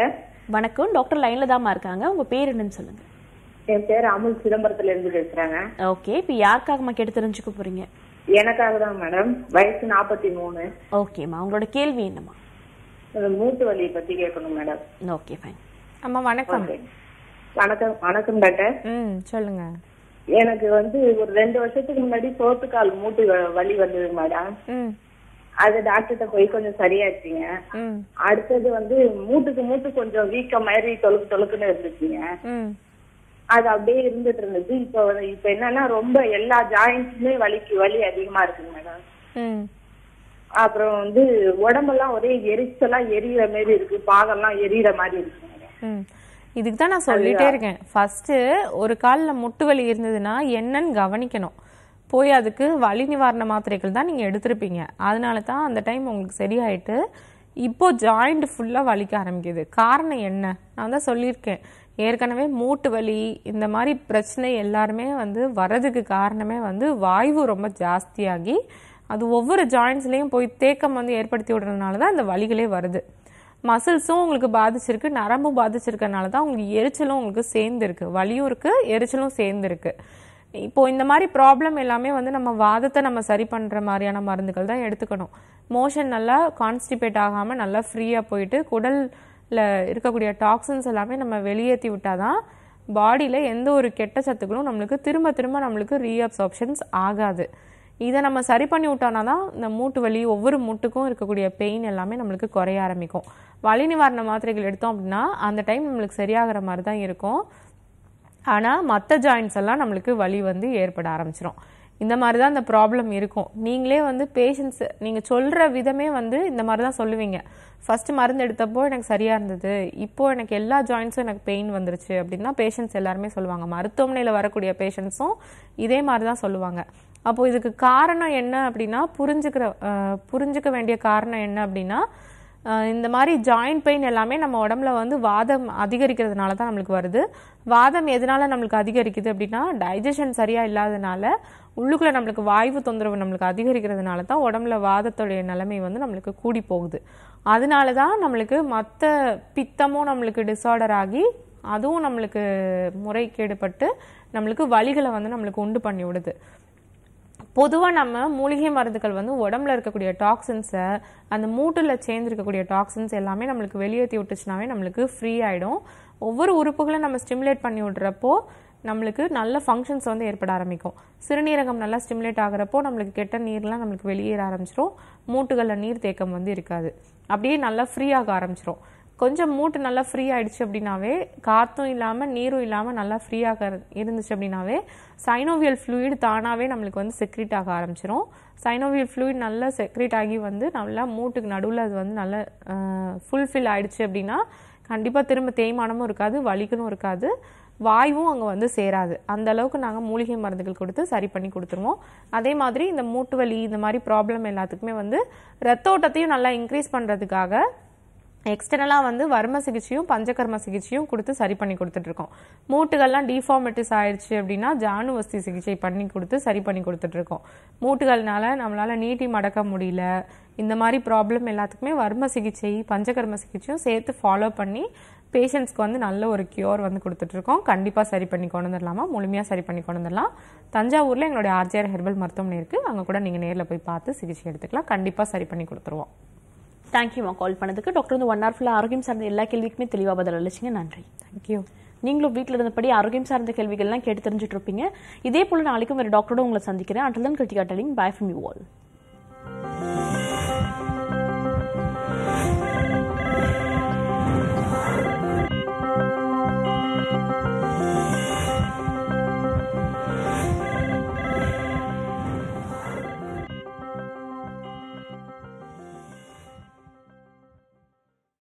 வணக்கம் டாக்டர் லைன்ல தாம்மா இருக்காங்க உங்க பேர் என்னன்னு சொல்லுங்க என் பேர் அமுல் சிதம்பரத்துல இருந்து பேசுறாங்க ஓகே இப்போ யாருக்காகம்மா கேட்டு தெரிஞ்சுக்க போறீங்க எனக்காக தான் மேடம் வயசு நாற்பத்தி மூணு ஓகேம்மா உங்களோட கேள்வி என்னம்மா இந்த மூட்டு வலியை பத்தி கேட்கணும் மேடம் ஓகே ஃபைன் அம்மா வணக்கம் வணக்கம் வணக்கம் டாக்டர் ம் சொல்லுங்க எனக்கு வந்து ஒரு ரெண்டு வருஷத்துக்கு முன்னாடி சோத்துக்கால் மூட்டு வ- வலி வந்தது மேடம் ம் அது டாக்டர்கிட்ட போய் கொஞ்சம் சரியாச்சுங்க ம் அடுத்தது வந்து மூட்டுக்கு மூட்டு கொஞ்சம் வீக்கம் மாதிரி தொழுக்கு தொழுக்குன்னு இருந்துச்சுங்க ம் அது அப்படியே இருந்துட்டு இருந்துச்சு இப்போ வந்து- இப்போ என்னன்னா ரொம்ப எல்லா ஜாயிண்ட்ஸுமே வலிக்கு வலி அதிகமா இருக்குங்க மேடம் ம் அப்புறம் வந்து உடம்பெல்லாம் ஒரே எரிச்சலா எரியிற மாதிரி இருக்கு பாகம்லாம் எரியிற மாதிரி இருக்கு ம் இதுக்கு தான் நான் சொல்லிட்டே இருக்கேன் ஃபர்ஸ்ட் ஒரு காலில் முட்டு வலி இருந்ததுன்னா என்னன்னு கவனிக்கணும் போய் அதுக்கு வலி நிவாரண மாத்திரைகள் தான் நீங்கள் எடுத்திருப்பீங்க அதனால தான் அந்த டைம் உங்களுக்கு சரியாயிட்டு இப்போ ஜாயிண்ட் ஃபுல்லாக வலிக்க ஆரம்பிக்குது காரணம் என்ன நான் தான் சொல்லியிருக்கேன் ஏற்கனவே மூட்டு வலி இந்த மாதிரி பிரச்சனை எல்லாருமே வந்து வர்றதுக்கு காரணமே வந்து வாய்வு ரொம்ப ஜாஸ்தியாகி அது ஒவ்வொரு ஜாயின்ஸ்லேயும் போய் தேக்கம் வந்து ஏற்படுத்தி விடுறதுனால தான் இந்த வலிகளே வருது மசில்ஸும் உங்களுக்கு பாதிச்சிருக்கு நரம்பும் பாதிச்சிருக்கனால தான் உங்களுக்கு எரிச்சலும் உங்களுக்கு சேர்ந்துருக்கு வலியும் இருக்கு எரிச்சலும் சேர்ந்துருக்கு இப்போ இந்த மாதிரி ப்ராப்ளம் எல்லாமே வந்து நம்ம வாதத்தை நம்ம சரி பண்ற மாதிரியான மருந்துகள் தான் எடுத்துக்கணும் மோஷன் நல்லா கான்ஸ்டிபேட் ஆகாம நல்லா ஃப்ரீயா போயிட்டு குடல்ல இருக்கக்கூடிய டாக்ஸின்ஸ் எல்லாமே நம்ம வெளியேற்றி விட்டாதான் பாடியில எந்த ஒரு கெட்ட சத்துக்களும் நம்மளுக்கு திரும்ப திரும்ப நம்மளுக்கு ரீஅப்சார்ப்ஷன்ஸ் ஆகாது இதை நம்ம சரி பண்ணி விட்டோம்னா தான் இந்த மூட்டு வலி ஒவ்வொரு மூட்டுக்கும் இருக்கக்கூடிய பெயின் எல்லாமே நம்மளுக்கு குறைய ஆரம்பிக்கும் வலி நிவாரண மாத்திரைகள் எடுத்தோம் அப்படின்னா அந்த டைம் நம்மளுக்கு சரியாகிற மாதிரி தான் இருக்கும் ஆனால் மற்ற ஜாயின்ஸ் எல்லாம் நம்மளுக்கு வலி வந்து ஏற்பட ஆரம்பிச்சிரும் இந்த மாதிரி தான் இந்த ப்ராப்ளம் இருக்கும் நீங்களே வந்து பேஷண்ட்ஸ் நீங்கள் சொல்கிற விதமே வந்து இந்த மாதிரி தான் சொல்லுவீங்க ஃபர்ஸ்ட் மருந்து எடுத்தப்போ எனக்கு சரியாக இருந்தது இப்போ எனக்கு எல்லா ஜாயின்ஸும் எனக்கு பெயின் வந்துருச்சு அப்படின்னு தான் பேஷண்ட்ஸ் எல்லாருமே சொல்லுவாங்க மருத்துவமனையில் வரக்கூடிய பேஷண்ட்ஸும் இதே மாதிரி தான் சொல்லுவாங்க அப்போ இதுக்கு காரணம் என்ன அப்படின்னா புரிஞ்சுக்கிற அஹ், புரிஞ்சுக்க வேண்டிய காரணம் என்ன அப்படின்னா அஹ், இந்த மாதிரி ஜாயிண்ட் பெயின் எல்லாமே நம்ம உடம்புல வந்து வாதம் அதிகரிக்கிறதுனால தான் நம்மளுக்கு வருது வாதம் எதனால நம்மளுக்கு அதிகரிக்குது அப்படின்னா டைஜஷன் சரியா இல்லாதனால உள்ளுக்குள்ள நம்மளுக்கு வாய்வு தொந்தரவு நம்மளுக்கு அதிகரிக்கிறதுனால தான் உடம்புல வாதத்துடைய நிலைமை வந்து நம்மளுக்கு கூடி போகுது அதனால தான் நம்மளுக்கு மற்ற பித்தமும் நம்மளுக்கு டிஸார்டர் ஆகி அதுவும் நம்மளுக்கு முறைகேடுபட்டு நம்மளுக்கு வலிகளை வந்து நம்மளுக்கு உண்டு பண்ணி விடுது பொதுவாக நம்ம மூலிகை மருந்துகள் வந்து உடம்புல இருக்கக்கூடிய டாக்ஸின்ஸை அந்த மூட்டில் சேர்ந்துருக்கக்கூடிய டாக்ஸின்ஸ் எல்லாமே நம்மளுக்கு வெளியேற்றி விட்டுச்சுனாவே நம்மளுக்கு ஃப்ரீ ஆகிடும் ஒவ்வொரு உறுப்புகளை நம்ம ஸ்டிமுலேட் பண்ணி விடுறப்போ நம்மளுக்கு நல்ல ஃபங்க்ஷன்ஸ் வந்து ஏற்பட ஆரம்பிக்கும் சிறுநீரகம் நல்லா ஸ்டிமுலேட் ஆகுறப்போ நம்மளுக்கு கெட்ட நீர்லாம் நம்மளுக்கு வெளியேற ஆரம்பிச்சிரும் மூட்டுகளில் நீர் தேக்கம் வந்து இருக்காது அப்படியே நல்லா ஃப்ரீ ஆக ஆரம்பிச்சிரும் கொஞ்சம் மூட்டு நல்லா ஃப்ரீ ஆயிடுச்சு அப்படின்னாவே காற்றும் இல்லாமல் நீரும் இல்லாமல் நல்லா ஃப்ரீயாக இருந்துச்சு அப்படின்னாவே சைனோவியல் ஃப்ளூயிட் தானாகவே நம்மளுக்கு வந்து செக்ரீட் ஆக ஆரம்பிச்சிரும் சைனோவியல் ஃப்ளூயிட் நல்லா செக்ரீட் ஆகி வந்து நல்லா மூட்டுக்கு நடுவில் அது வந்து நல்லா ஃபுல்ஃபில் ஆயிடுச்சு அப்படின்னா கண்டிப்பாக திரும்ப தேய்மானமும் இருக்காது வலிக்கணும் இருக்காது வாயுவும் அங்கே வந்து சேராது அந்த அளவுக்கு நாங்கள் மூலிகை மருந்துகள் கொடுத்து சரி பண்ணி கொடுத்துருவோம் அதே மாதிரி இந்த மூட்டு வலி இந்த மாதிரி ப்ராப்ளம் எல்லாத்துக்குமே வந்து ரத்த ஓட்டத்தையும் நல்லா இன்க்ரீஸ் பண்ணுறதுக்காக எக்ஸ்டர்னலாக வந்து வர்ம சிகிச்சையும் பஞ்சகர்ம சிகிச்சையும் கொடுத்து சரி பண்ணி கொடுத்துட்ருக்கோம் மூட்டுகள்லாம் டிஃபார்மிட்டிஸ் ஆயிடுச்சு அப்படின்னா ஜானுவஸ்தி சிகிச்சை பண்ணி கொடுத்து சரி பண்ணி கொடுத்துட்ருக்கோம் மூட்டுகள்னால நம்மளால நீட்டி மடக்க முடியல இந்த மாதிரி ப்ராப்ளம் எல்லாத்துக்குமே வர்ம சிகிச்சை பஞ்சகர்ம சிகிச்சையும் சேர்த்து ஃபாலோ பண்ணி பேஷண்ட்ஸ்க்கு வந்து நல்ல ஒரு கியூர் வந்து கொடுத்துட்ருக்கோம் கண்டிப்பாக சரி பண்ணி கொண்டு வந்துடலாமா முழுமையாக சரி பண்ணி கொண்டு வந்துடலாம் தஞ்சாவூரில் எங்களுடைய ஆர்ஜிஆர் ஹெர்பல் மருத்துவமனை இருக்குது அங்கே கூட நீங்கள் நேரில் போய் பார்த்து சிகிச்சை எடுத்துக்கலாம் கண்டிப்பாக சரி பண்ணி கொடுத்துருவோம் தேங்க்யூமா கால் பண்ணதுக்கு டாக்டர் வந்து ஒன் ஹவர் ஃபுல்லாக ஆரோக்கியம் சார்ந்த எல்லா கேள்விக்குமே தெளிவாக பதில் அளிச்சிங்க நன்றி தேங்க்யூ நீங்களும் வீட்டில் இருந்தபடி ஆரோக்கியம் சார்ந்த கேள்விகள்லாம் கேட்டு தெரிஞ்சுட்டு இருப்பீங்க இதே போல நாளைக்கும் ஒரு டாக்டரோட உங்களை சந்திக்கிறேன் அண்டல் தன் Kiruthika telling bye from you all